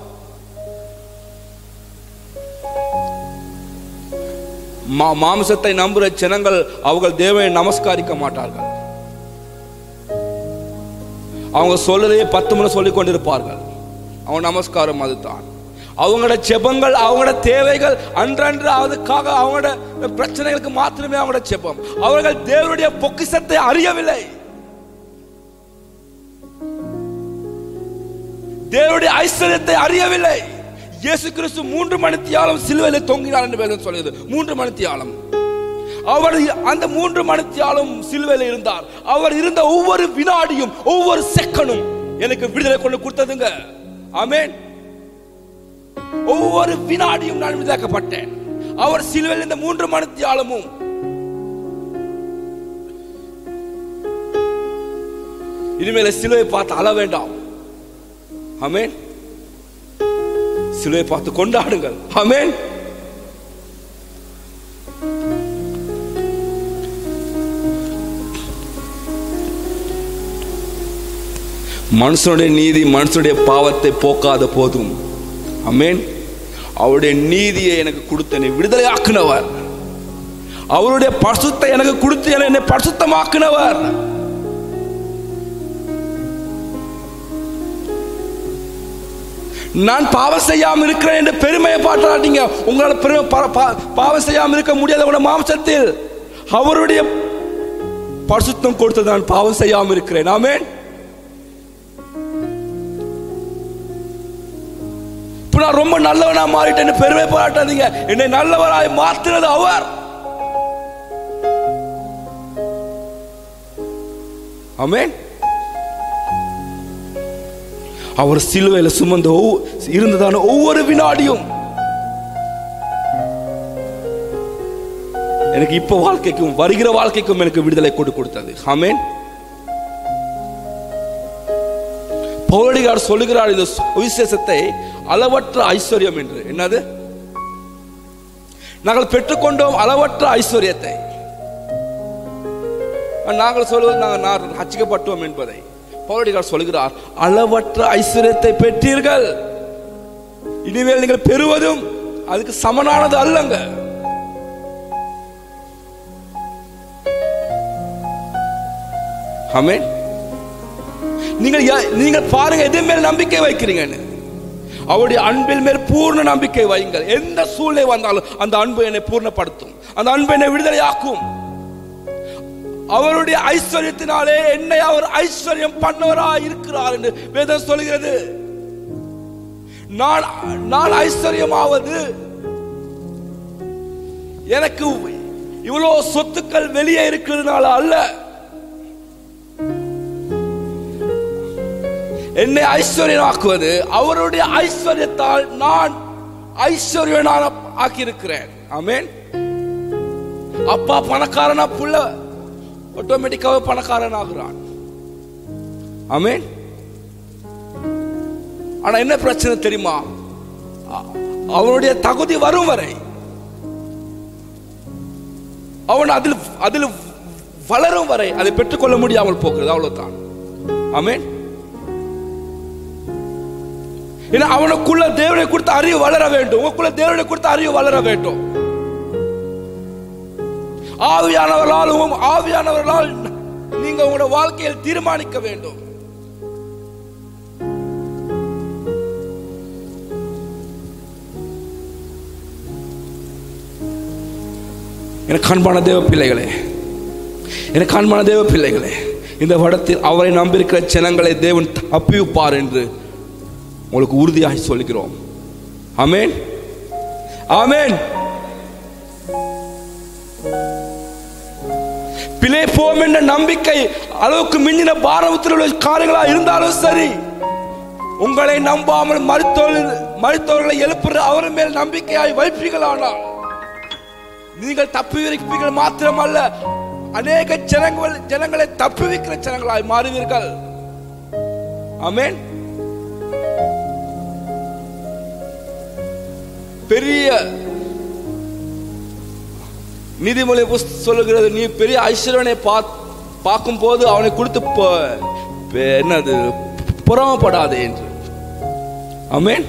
மா- மாம்சத்தை நம்புற ஜனங்கள் அவர்கள் தேவனை நமஸ்காரிக்க மாட்டார்கள் அவங்க சொல்றதையே பத்து முறை சொல்லிக் கொண்டிருப்பார்கள் அவங்க நமஸ்காரம் அதுதான் அவங்களோட ஜெபங்கள் அவங்களோட தேவைகள் அன்றன்று அதுக்காக அவங்களோட பிரச்சனைகளுக்கு மாத்திரமே அவங்களோட ஜெபம் அவர்கள் தேவனுடைய பொக்கிஷத்தை அறியவில்லை தேவனுடைய ஐஸ்வர்யத்தை அறியவில்லை இயேசு கிறிஸ்து மூன்று மணித்தியாலம் சிலுவையில் தொங்கினார் என்று வேதம் சொல்லுது மூன்று மணித்தியாலம் அவர் அந்த மூன்று மணித்தியாலும் சிலுவையில் இருந்தார் அவர் இருந்த ஒவ்வொரு வினாடியும் ஒவ்வொரு செகண்டும் எனக்கு விடுதலை கொண்டு கொடுத்ததுங்க ஆமென் ஒவ்வொரு வினாடியும் நான் விடுதலாக்கப்பட்டேன் அவர் சிலுவையில் இந்த மூன்று மணித்தியாலமும் இனிமேல சிலுவை பார்த்து அழ வேண்டாம் ஆமென் சிலுவை பார்த்து கொண்டாடுங்கள் ஆமென் மனுஷனுடைய நீதி மனுஷனுடைய பாவத்தை போக்காத போதும் ஆமென் அவருடைய நீதியை எனக்கு கொடுத்து என்னை விடுதலையாக்குனவர் அவருடைய பரிசுத்தை எனக்கு கொடுத்து என்னை பரிசுத்தமாக்குனவர் நான் பாவம் செய்யாம இருக்கிறேன் என்று பெருமையை பாட்டாட்டீங்க உங்களால் பெருமை பா- பா- பாவம் செய்யாம இருக்க முடியாத உங்களோட மாம்சத்தில் அவருடைய பரிசுத்தம் கொடுத்து நான் பாவம் செய்யாம இருக்கிறேன் ஆமென் இப்ப நான் ரொம்ப நல்லவனா மாறிட்டேன்னு பெருமை பாராட்டாதீங்க என்னை நல்லவராய் மாத்தினது அவர் ஆமென் அவர் சிலுவையில சுமந்த ஒவ்வொ- இருந்ததான ஒவ்வொரு வினாடியும் எனக்கு இப்ப வாழ்க்கைக்கும் வருகிற வாழ்க்கைக்கும் எனக்கு விடுதலை கொடு கொடுத்தது ஆமென் பௌரடிகார் சொல்லுகிறார் இந்த சுவிசேஷத்தை அளவற்ற ஐஸ்வர்யம் என்று என்னது நாங்கள் பெற்றுக்கொண்டோம் அளவற்ற ஐஸ்வர்யத்தை நாங்கள் சொல்வது நாங்கள் நான் ரட்சிக்கப்பட்டோம் என்பதை பௌரடிகார் சொல்கிறார் அளவற்ற ஐஸ்வர்யத்தை பெற்றீர்கள் இனிமேல் நீங்கள் பெறுவதும் அதுக்கு சமனானது அல்லங்க ஆமென் நீங்கள் யா- நீங்கள் பாருங்க எது மேல் நம்பிக்கை வைக்கிறீங்கன்னு அவருடைய அன்பில் மேல் பூர்ண நம்பிக்கை வையுங்கள் எந்த சூழ்நிலை வந்தாலும் அந்த அன்பு என்னை பூர்ணப்படுத்தும் அந்த அன்பு என்னை விடுதலையாக்கும் அவருடைய ஐஸ்வர்யத்தினாலே என்னை அவர் ஐஸ்வர்யம் பண்ணவராய் இருக்கிறார் என்று வேதம் சொல்கிறது நான் நான் ஐஸ்வர்யமாவது எனக்கு இவ்வளவு சொத்துக்கள் வெளியே இருக்கிறதுனால அல்ல என்னை ஐஸ்வர்யனாக்குவது அவருடைய ஐஸ்வர்யத்தால் நான் ஐஸ்வர்யனான ஆக்கியிருக்கிறேன் ஆமென் அப்பா பணக்காரனா புள்ள ஆட்டோமேட்டிக்காக பணக்காரன் ஆகுறான் ஆமென் ஆனா என்ன பிரச்சனை தெரியுமா அ- அவனுடைய தகுதி வரும் வரை அவன் அதில் அதில் வளரும் வரை அதை பெற்றுக்கொள்ள முடியாமல் போகிறது அவ்வளவுதான் ஆமென் ஏன்னா அவனுக்குள்ள தேவனை கொடுத்த அறிவு வளர வேண்டும் உங்களுக்குள்ள தேவனை கொடுத்த அறிவு வளர வேண்டும் ஆவியானவர்களாலும் ஆவியானவர்களால் நீங்க உங்களோட வாழ்க்கையில் தீர்மானிக்க வேண்டும் எனக்கு அன்பான தேவ பிள்ளைகளே எனக்கு அன்பான தேவ பிள்ளைகளே இந்த வடத்தில் அவரை நம்பியிருக்கிற ஜனங்களை தேவன் தப்பிப்பார் என்று உங்களுக்கு உறுதியாக சொல்கிறோம் ஆமென் ஆமென் பிழை போம் என்ற நம்பிக்கை அளவுக்கு மிஞ்சின பாரதத்தில் உள்ள காரியங்களா இருந்தாலும் சரி உங்களை நம்பாமல் மருத்துவர்கள் மருத்துவர்களை எழுப்புற அவர் மேல் நம்பிக்கையாய் வைப்பீர்களானால் நீங்கள் தப்பி வைப்பீர்கள் மாத்திரமல்ல அநேக ஜனங்கள் ஜனங்களை தப்பி வைக்கிற ஜனங்களாய் மாறுவீர்கள் ஆமென் பெரிய நீதிமொழி புஸ்தகம் சொல்லுகிறது நீ பெரிய ஐஸ்வர்யனை பார்க்கும் போது அவனை கொடுத்து போ- பே- என்னது புறமப்படாதே என்று ஆமென்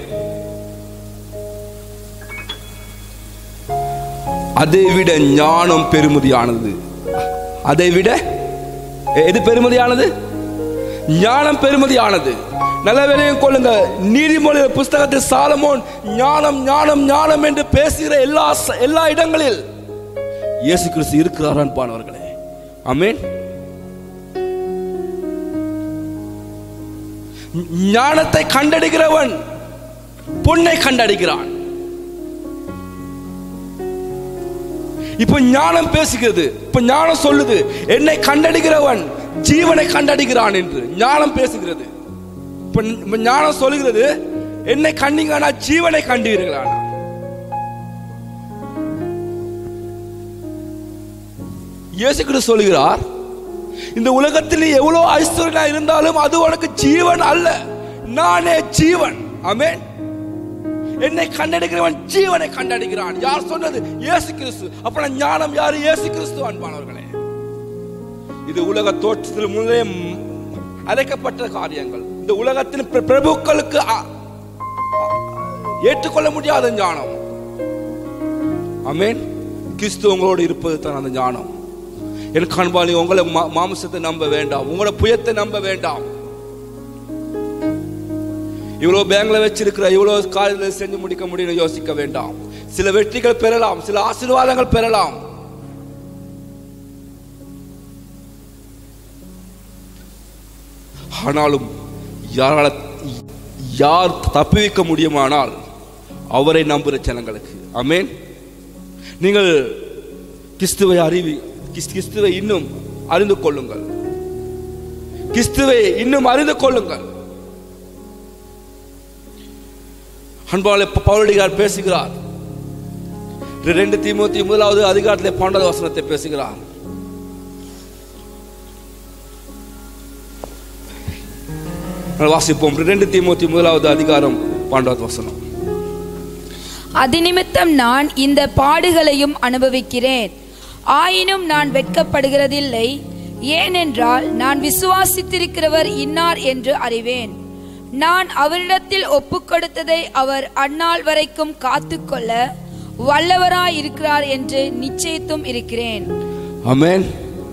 அதை விட ஞானம் பெருமதியானது அதை விட எது பெருமதியானது ஞானம் பெருமதியானது நல்ல வேலையும் கொள்ளுங்க நீதிமொழி புஸ்தகத்தில் சாலமோன் ஞானம் ஞானம் ஞானம் என்று பேசுகிற எல்லா ச- எல்லா இடங்களில் இயேசு கிறிஸ்து இருக்கிறார் அன்பானவர்களே ஆமென் ஞானத்தை கண்டடிக்கிறவன் பொன்னை கண்டடிக்கிறான் இப்ப ஞானம் பேசுகிறது இப்ப ஞானம் சொல்லுது என்னை கண்டடிக்கிறவன் ஜீவனை கண்டடிக்கிறான் என்று ஞானம் பேசுகிறது இப்ப இப்ப ஞானம் சொல்லுகிறது என்னை கண்டீங்கன்னா ஜீவனை கண்டீர்களானா இயேசு கிறிஸ்து சொல்கிறார் இந்த உலகத்தில் நீ எவ்வளவு ஐஸ்வர்யா இருந்தாலும் அது உனக்கு ஜீவன் அல்ல நானே ஜீவன் ஆமென் என்னை கண்டடிக்கிறவன் ஜீவனை கண்டடிக்கிறான் யார் சொன்னது இயேசு கிறிஸ்து அப்ப ஞானம் யாரு இயேசு கிறிஸ்து அன்பானவர்களே இது உலக தோற்றத்தில் முன்னே அழைக்கப்பட்ட காரியங்கள் இந்த உலகத்தின் பிர- பிரபுக்களுக்கு அ- அ- ஏற்றுக்கொள்ள முடியாத ஞானம் ஆமென் கிறிஸ்து உங்களோடு இருப்பது தான் அந்த ஞானம் எனக்கு அன்பாளி உங்களை மா- மாமிசத்தை நம்ப வேண்டாம் உங்களோட புயத்தை நம்ப வேண்டாம் இவ்வளவு பேங்க்ல வச்சிருக்கிற இவ்வளவு காரியங்களை செஞ்சு முடிக்க முடியும்னு யோசிக்க வேண்டாம் சில வெற்றிகள் பெறலாம் சில ஆசீர்வாதங்கள் பெறலாம் ஆனாலும் யாரால யார் தப்புவிக்க முடியுமானால் அவரை நம்புகிற ஜனங்களுக்கு ஆமென் நீங்கள் கிறிஸ்துவை அறிவி கிறிஸ்- கிறிஸ்துவை இன்னும் அறிந்து கொள்ளுங்கள் கிறிஸ்துவை இன்னும் அறிந்து கொள்ளுங்கள் அன்பாலே பவுலடிகார் பேசுகிறார் ரெண்டு தீமோத்தி முதலாவது அதிகாரத்தில் பன்னெண்டாவது வசனத்தை பேசுகிறார் நாங்கள் வாசிப்போம் ரெண்டு தீமோத்தி முதலாவது அதிகாரம் பன்னெண்டாவது வசனம் அதினிமித்தம் நான் இந்த பாடுகளையும் அனுபவிக்கிறேன் ஆயினும் நான் வெட்கப்படுகிறதில்லை ஏனென்றால் நான் விசுவாசித்திருக்கிறவர் இன்னார் என்று அறிவேன் நான் அவரிடத்தில் ஒப்புக்கொடுத்ததை அவர் அந்நாள் வரைக்கும் காத்துக்கொள்ள வல்லவராயிருக்கிறார் என்று நிச்சயித்தும் இருக்கிறேன் ஆமென்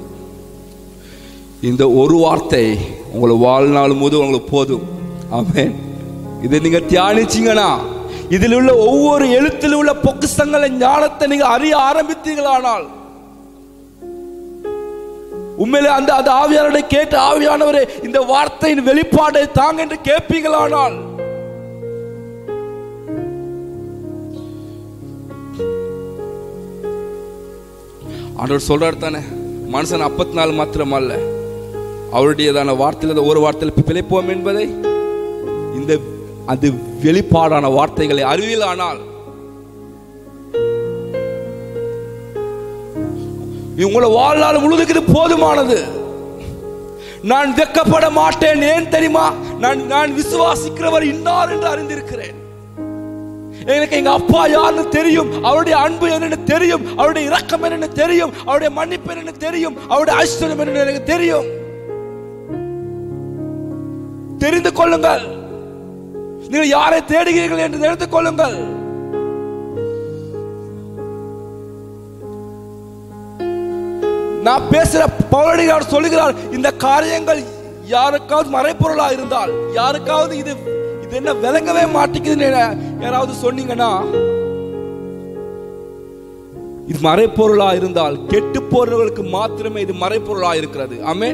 இந்த ஒரு வார்த்தை உங்களை வாழ்நாள் முழு உங்களுக்கு போதும் ஆமென் இதை நீங்க தியானிச்சீங்கன்னா இதில் உள்ள ஒவ்வொரு எழுத்தில் உள்ள பொக்கிஷங்களை ஞானத்தை நீங்க அறிய ஆரம்பித்தீர்களானால் உண்மையிலே அந்த அந்த ஆவியானவரை கேட்டு ஆவியானவரே இந்த வார்த்தையின் வெளிப்பாடை தாங்க என்று கேட்பீங்களானால் ஆண்டவர் சொல்றாரு தானே மனுஷன் அப்பத்தி நாள் மாத்திரம் அல்ல அவருடையதான வார்த்தையில் ஒரு வார்த்தையில் பிழைப்போம் என்பதை இந்த அது வெளிப்பாடான வார்த்தைகளை அறிவியலானால் உங்களை வாழ்நாள் முழுதுக்கு இது போதுமானது நான் வெக்கப்பட மாட்டேன் ஏன் தெரியுமா நான் நான் விசுவாசிக்கிறவர் இன்னார் என்று அறிந்திருக்கிறேன் எனக்கு எங்க அப்பா யாருன்னு தெரியும் அவருடைய அன்பு என்னன்னு தெரியும் அவருடைய இரக்கம் என்னன்னு தெரியும் அவருடைய மன்னிப்பு என்னன்னு தெரியும் அவருடைய ஐஸ்வர்யம் என்னன்னு எனக்கு தெரியும் தெரிந்து கொள்ளுங்கள் நீங்கள் யாரை தேடுகிறீர்கள் என்று தெரிந்து கொள்ளுங்கள் நான் பேசுற பவுலடிகார் சொல்லுகிறார் இந்த காரியங்கள் யாருக்காவது மறைப்பொருளா இருந்தால் யாருக்காவது இது இது என்ன விளங்கவே மாட்டேங்குதுன்னு யாராவது சொன்னீங்கன்னா இது மறைப்பொருளா இருந்தால் கெட்டு போறவர்களுக்கு மாத்திரமே இது மறைப்பொருளா இருக்கிறது ஆமென்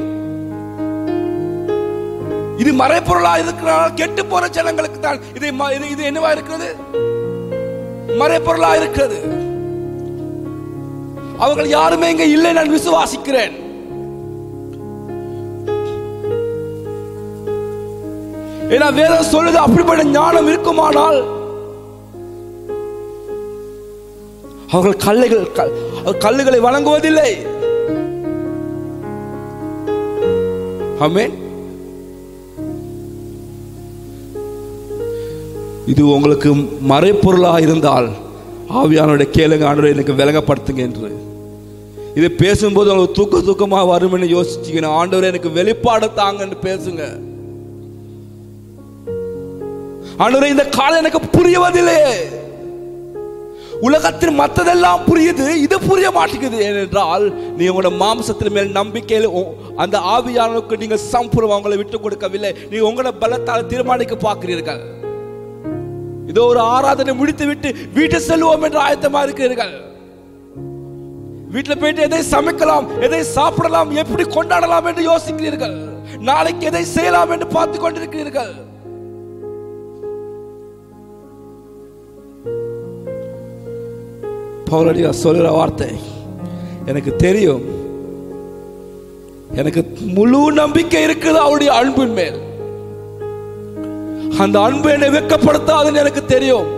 இது மறைப்பொருளா இருக்கிறால் கெட்டு போற ஜனங்களுக்கு தான் இது ம- இது இது என்னவா இருக்கிறது மறைப்பொருளா இருக்கிறது அவர்கள் யாருமே இங்க இல்லை நான் விசுவாசிக்கிறேன் ஏன்னா வேதம் சொல்லுது அப்படிப்பட்ட ஞானம் இருக்குமானால் அவர்கள் கல்லைகள் க- கல்லுகளை வழங்குவதில்லை ஆமென் இது உங்களுக்கு மறைப்பொருளா இருந்தால் ஆவியானுடைய கேளுங்க ஆண்டவரை எனக்கு விளங்கப்படுத்துங்க என்று இதை பேசும்போது உங்களுக்கு தூக்க தூக்கமா வரும்னு யோசிச்சீங்கன்னா ஆண்டவரே எனக்கு வெளிப்பாடு தாங்கன்னு பேசுங்க ஆண்டவரே இந்த காலம் எனக்கு புரியவதில்லையே உலகத்தின் மத்ததெல்லாம் புரியுது இது புரிய மாட்டேங்குது ஏனென்றால் நீ உங்களோட மாம்சத்தின் மேல் நம்பிக்கையில் உ- அந்த ஆவியானவருக்கு நீங்க சம்பூர்வம் அவங்களை விட்டு கொடுக்கவில்லை நீங்க உங்களோட பலத்தால் தீர்மானிக்க பார்க்கிறீர்கள் இதோ ஒரு ஆராதனை முடித்து விட்டு வீட்டு செல்வோம் என்று ஆயத்தமா இருக்கிறீர்கள் வீட்டில் போயிட்டு எதை சமைக்கலாம் எதை சாப்பிடலாம் எப்படி கொண்டாடலாம் என்று யோசிக்கிறீர்கள் நாளைக்கு எதை செய்யலாம் என்று பார்த்து கொண்டிருக்கிறீர்கள் பவுலடியா சொல்லுற வார்த்தை எனக்கு தெரியும் எனக்கு முழு நம்பிக்கை இருக்குது அவருடைய அன்பின் மேல் அந்த அன்பு என்னை வெட்கப்படுத்தாதுன்னு எனக்கு தெரியும்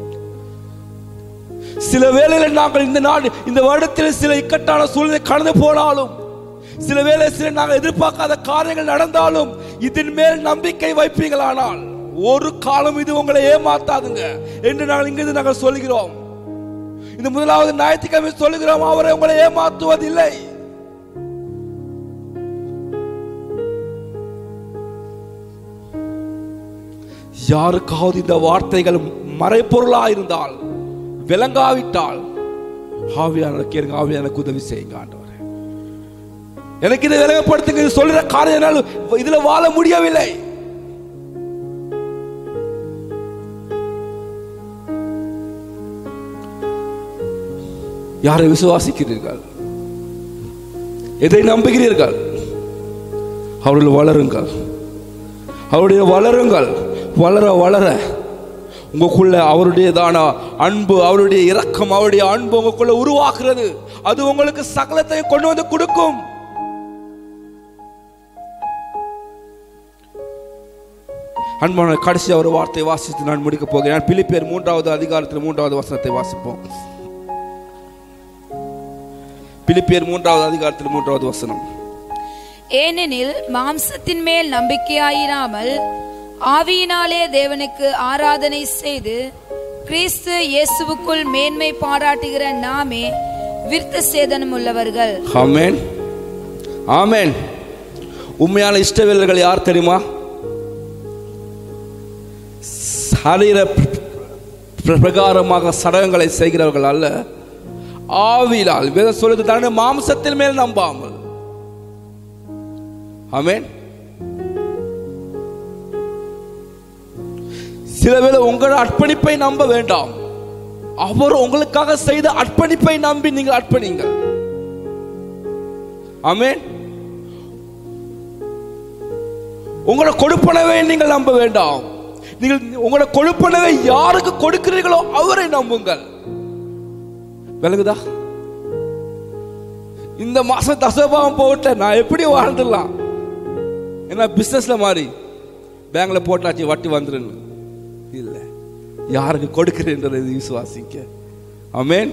சில வேளையில் நாங்கள் இந்த நாடு இந்த வருடத்தில் சில இக்கட்டான சூழ்நிலை கடந்து போனாலும் சில வேளை சில நாங்கள் எதிர்பார்க்காத காரியங்கள் நடந்தாலும் இதன் மேல் நம்பிக்கை வைப்பீங்களானால் ஒரு காலம் இது உங்களை ஏமாத்தாதுங்க என்று நாங்கள் இங்கிருந்து நாங்கள் சொல்கிறோம் இந்த முதலாவது ஞாயிற்றுக்கிழமை சொல்லுகிறோம் அவரை உங்களை ஏமாத்துவதில்லை யாருக்காவது இந்த வார்த்தைகள் மறைப்பொருளா இருந்தால் விளங்காவிட்டால் ஆவியான கேளுங்க ஆவியானுக்கு உதவி செய்யுங்க ஆண்டவரே எனக்கு இதை விளங்கப்படுத்துங்க இது சொல்ற காரியம் என்னால் இதுல வாழ முடியவில்லை யாரை விசுவாசிக்கிறீர்கள் எதை நம்புகிறீர்கள் அவர்கள் வளருங்கள் அவருடைய வளருங்கள் வளர வளர உங்களுக்குள்ள அவருடையதான அன்பு அவருடைய இரக்கம் அவருடைய அன்பு உங்களுக்குள்ள உருவாக்குறது அது உங்களுக்கு சகலத்தையும் கொண்டு வந்து கொடுக்கும் அன்பான கடைசியா ஒரு வார்த்தை வாசித்து நான் முடிக்க போகிறேன் பிலிப்பேர் மூன்றாவது அதிகாரத்தில் மூன்றாவது வசனத்தை வாசிப்போம் பிலிப்பியர் மூன்றாவது அதிகாரத்தில் மூன்றாவது வசனம் ஏனெனில் மாம்சத்தின் மேல் நம்பிக்கையாயிராமல் ஆவியினாலே தேவனுக்கு ஆராதனை செய்து கிறிஸ்து இயேசுவுக்குள் மேன்மை பாராட்டுகிற நாமே விருத்த சேதனம் உள்ளவர்கள் ஆமென் ஆமென் உண்மையான இஷ்டவேலர்கள் யார் தெரியுமா சரீர பிர- பிரகாரமாக சடங்குகளை செய்கிறவர்கள் அல்ல ஆவியினால் வேதம் சொல்லுது தானே மாம்சத்தின் மேல் நம்பாமல் ஆமென் சில வேளை உங்கள் அர்ப்பணிப்பை நம்ப வேண்டாம் அவர் உங்களுக்காக செய்த அர்ப்பணிப்பை நம்பி நீங்கள் அர்ப்பணிங்கள் ஆமென் உங்களோட கொடுப்பனவை நீங்கள் நம்ப வேண்டாம் நீங்கள் உங்களோட கொடுப்பனவை யாருக்கு கொடுக்கிறீர்களோ அவரை நம்புங்கள் விளங்குதா இந்த மாசம் தசபாவம் போட்ட நான் எப்படி வாழ்ந்துடலாம் ஏன்னா பிசினஸ்ல மாறி பேங்க்ல போட்டாச்சு வட்டி வந்துருன்னு இல்ல யாருக்கு கொடுக்கிறேன்றதை விசுவாசிக்க ஆமென்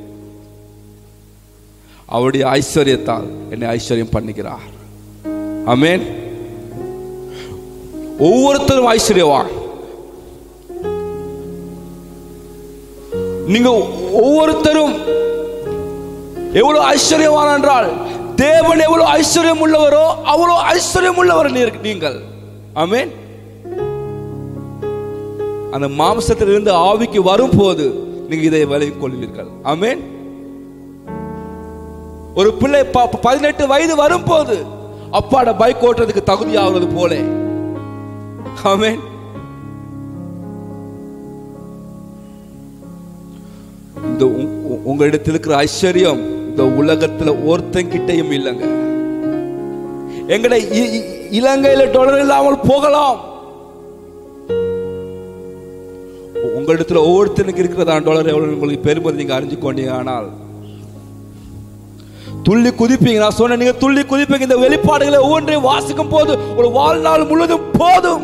அவருடைய ஐஸ்வர்யத்தால் என்னை ஐஸ்வர்யம் பண்ணுகிறார் ஆமென் ஒவ்வொருத்தரும் ஐஸ்வர்யவான் நீங்க ஒவ்வொருத்தரும் எவ்வளவு ஐஸ்வர்யவான் என்றால் தேவன் எவ்வளவு ஐஸ்வர்யம் உள்ளவரோ அவ்வளவு ஐஸ்வர்யம் உள்ளவர் நீர்- நீங்கள் ஆமென் அந்த மாம்சத்திலிருந்து ஆவிக்கு வரும்போது நீங்க இதை விலகிக் கொள்வீர்கள் ஆமென் ஒரு பிள்ளை ப- பதினெட்டு வயது வரும்போது அப்பாட பைக் ஓட்டுறதுக்கு தகுதியாகிறது போல ஆமென் இந்த உ- உ- உங்களிடத்தில் இருக்கிற ஐஸ்வர்யம் இந்த உலகத்துல ஒருத்தங்கிட்டையும் இல்லைங்க எங்கட இ- இ- இலங்கையில டொலர் இல்லாமல் போகலாம் உ- உங்களிடத்துல ஒவ்வொருத்தனுக்கு இருக்கிறதா டாலர் எவ்வளவு உங்களுக்கு பெருமதி நீங்க அறிஞ்சு கொண்டீங்க ஆனால் துள்ளி குதிப்பீங்க நான் சொன்னேன் நீங்க துள்ளி குதிப்பீங்க இந்த வெளிப்பாடுகளை ஒவ்வொன்றையும் வாசிக்கும் போது ஒரு வாழ்நாள் முழுவதும் போதும்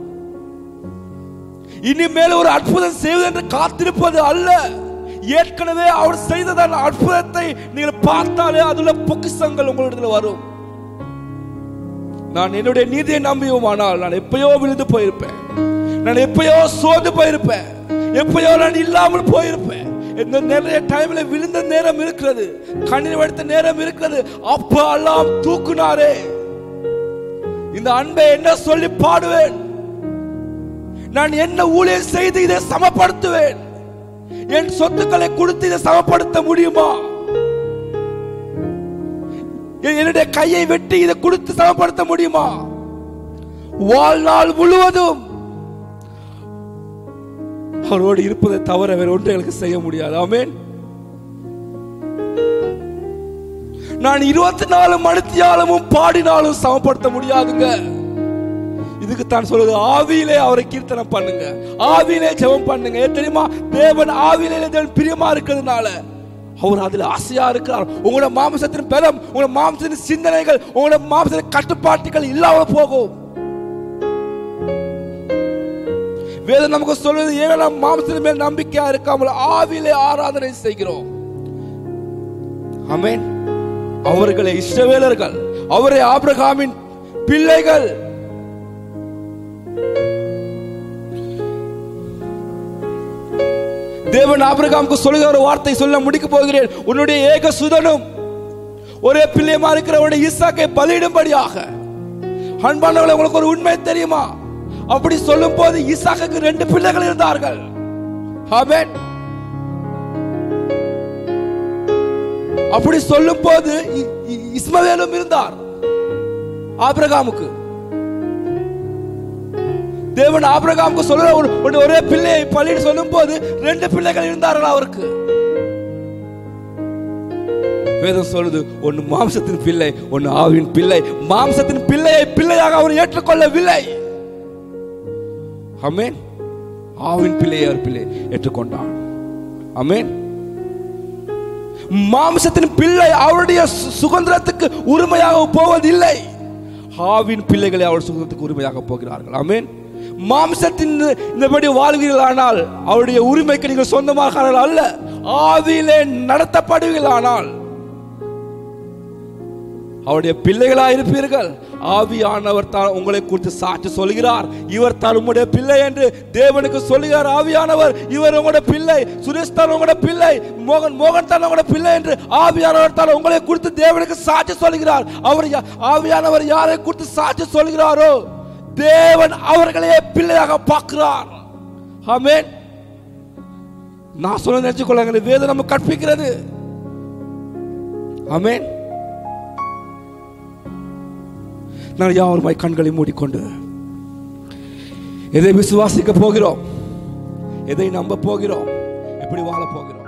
இனிமேல் ஒரு அற்புதம் செய்வது என்று காத்திருப்பது அல்ல ஏற்கனவே அவர் செய்ததான அற்புதத்தை நீங்கள் பார்த்தாலே அதுல பொக்கிஷங்கள் உங்களிடத்தில் வரும் நான் என்னுடைய நீதியை நம்பியுமானால் நான் எப்பயோ விழுந்து போயிருப்பேன் நான் எப்பயோ சோர்ந்து போயிருப்பேன் எப்பயோ நான் இல்லாமல் போயிருப்பேன் இந்த நிறைய டைம்ல விழுந்த நேரம் இருக்கிறது கண்ணீர் வடித்த நேரம் இருக்கிறது அப்பா எல்லாம் தூக்குனாரே இந்த அன்பை என்ன சொல்லி பாடுவேன் நான் என்ன ஊழியர் செய்து இதை சமப்படுத்துவேன் என் சொத்துக்களை கொடுத்து இதை சமப்படுத்த முடியுமா என்- என்னுடைய கையை வெட்டி இதை கொடுத்து சமப்படுத்த முடியுமா வாழ்நாள் முழுவதும் அவரோடு இருப்பதை தவிர வேற ஒன்று எனக்கு செய்ய முடியாது ஆமென் நான் இருபத்தி நாலு மணித்தியாலமும் பாடினாலும் சமப்படுத்த முடியாதுங்க இதுக்கு தான் சொல்றது ஆவியிலே அவரை கீர்த்தனம் பண்ணுங்க ஆவியிலே ஜெபம் பண்ணுங்க ஏன் தெரியுமா தேவன் ஆவியிலே தேவன் பிரியமா இருக்கிறதுனால அவர் அதுல ஆசையா இருக்கிறார் உங்களோட மாம்சத்தின் பலம் உங்களோட மாம்சத்தின் சிந்தனைகள் உங்களோட மாம்சத்தின் கட்டுப்பாட்டுகள் இல்லாம போகும் வேதம் நமக்கு சொல்வது ஏன் நாம் மாம்சத்தின் மேல் நம்பிக்கையா இருக்காமல் ஆவியிலே ஆராதனை செய்கிறோம் ஆமென் அவர்களை இஸ்ரவேலர்கள் அவரை ஆபிரகாமின் பிள்ளைகள் தேவன் ஆபிரகாமுக்கு சொல்லுகிற ஒரு வார்த்தை சொல்ல முடிக்க போகிறேன் உன்னுடைய ஏக சுதனும் ஒரே பிள்ளையமா இருக்கிறவனுடைய ஈசாக்கை பலியிடும்படியாக அன்பானவளை உங்களுக்கு ஒரு உண்மை தெரியுமா அப்படி சொல்லும் போது ஈசாக்குக்கு ரெண்டு பிள்ளைகள் இருந்தார்கள் ஆமென் அப்படி சொல்லும் போது இ- இ- இஸ்மவேலும் இருந்தார் ஆபிரகாமுக்கு தேவன் ஆபிரகாமுக்கு சொல்ற ஒரு ஒரு ஒரே பிள்ளையை பள்ளின்னு சொல்லும் போது ரெண்டு பிள்ளைகள் இருந்தார்கள் அவருக்கு வேதம் சொல்லுது ஒன்னு மாம்சத்தின் பிள்ளை ஒன்னு ஆவின் பிள்ளை மாம்சத்தின் பிள்ளையை பிள்ளையாக அவர் ஏற்றுக்கொள்ளவில்லை அமேன் ஆவின் பிள்ளையை அவர் பிள்ளை ஏற்றுக்கொண்டான் அமேன் மாம்சத்தின் பிள்ளை அவருடைய சு- சுதந்திரத்துக்கு உரிமையாக போவதில்லை ஆவின் பிள்ளைகளை அவர் சுதந்திரத்துக்கு உரிமையாக போகிறார்கள் ஆமென் மாம்சத்தின் இந்தபடி வாழ்கிறீர்களானால் அவருடைய உரிமைக்கு நீங்கள் சொந்தமாக அல்ல ஆவியிலே நடத்தப்படுவீர்களானால் அவருடைய பிள்ளைகளா இருப்பீர்கள் ஆவியானவர் தான் உங்களை குறித்து சாட்சி சொல்கிறார் இவர் தான் உங்களுடைய பிள்ளை என்று தேவனுக்கு சொல்லுகிறார் ஆவியானவர் இவர் உங்களுடைய பிள்ளை சுரேஷ் தான் உங்களுடைய பிள்ளை மோகன் மோகன் தான் உங்களுடைய பிள்ளை என்று ஆவியானவர் தான் உங்களை குறித்து தேவனுக்கு சாட்சி சொல்கிறார் அவர் யா- ஆவியானவர் யாரை குறித்து சாட்சி சொல்கிறாரோ தேவன் அவர்களே பிள்ளையாக பார்க்கிறார் ஆமென் நான் சொல்ல நினைச்சுக்கொள்ளுங்க வேதம் நம்ம கற்பிக்கிறது ஆமென் நான் யாவருமாய் கண்களை மூடிக்கொண்டு எதை விசுவாசிக்க போகிறோம் எதை நம்ப போகிறோம் எப்படி வாழ போகிறோம்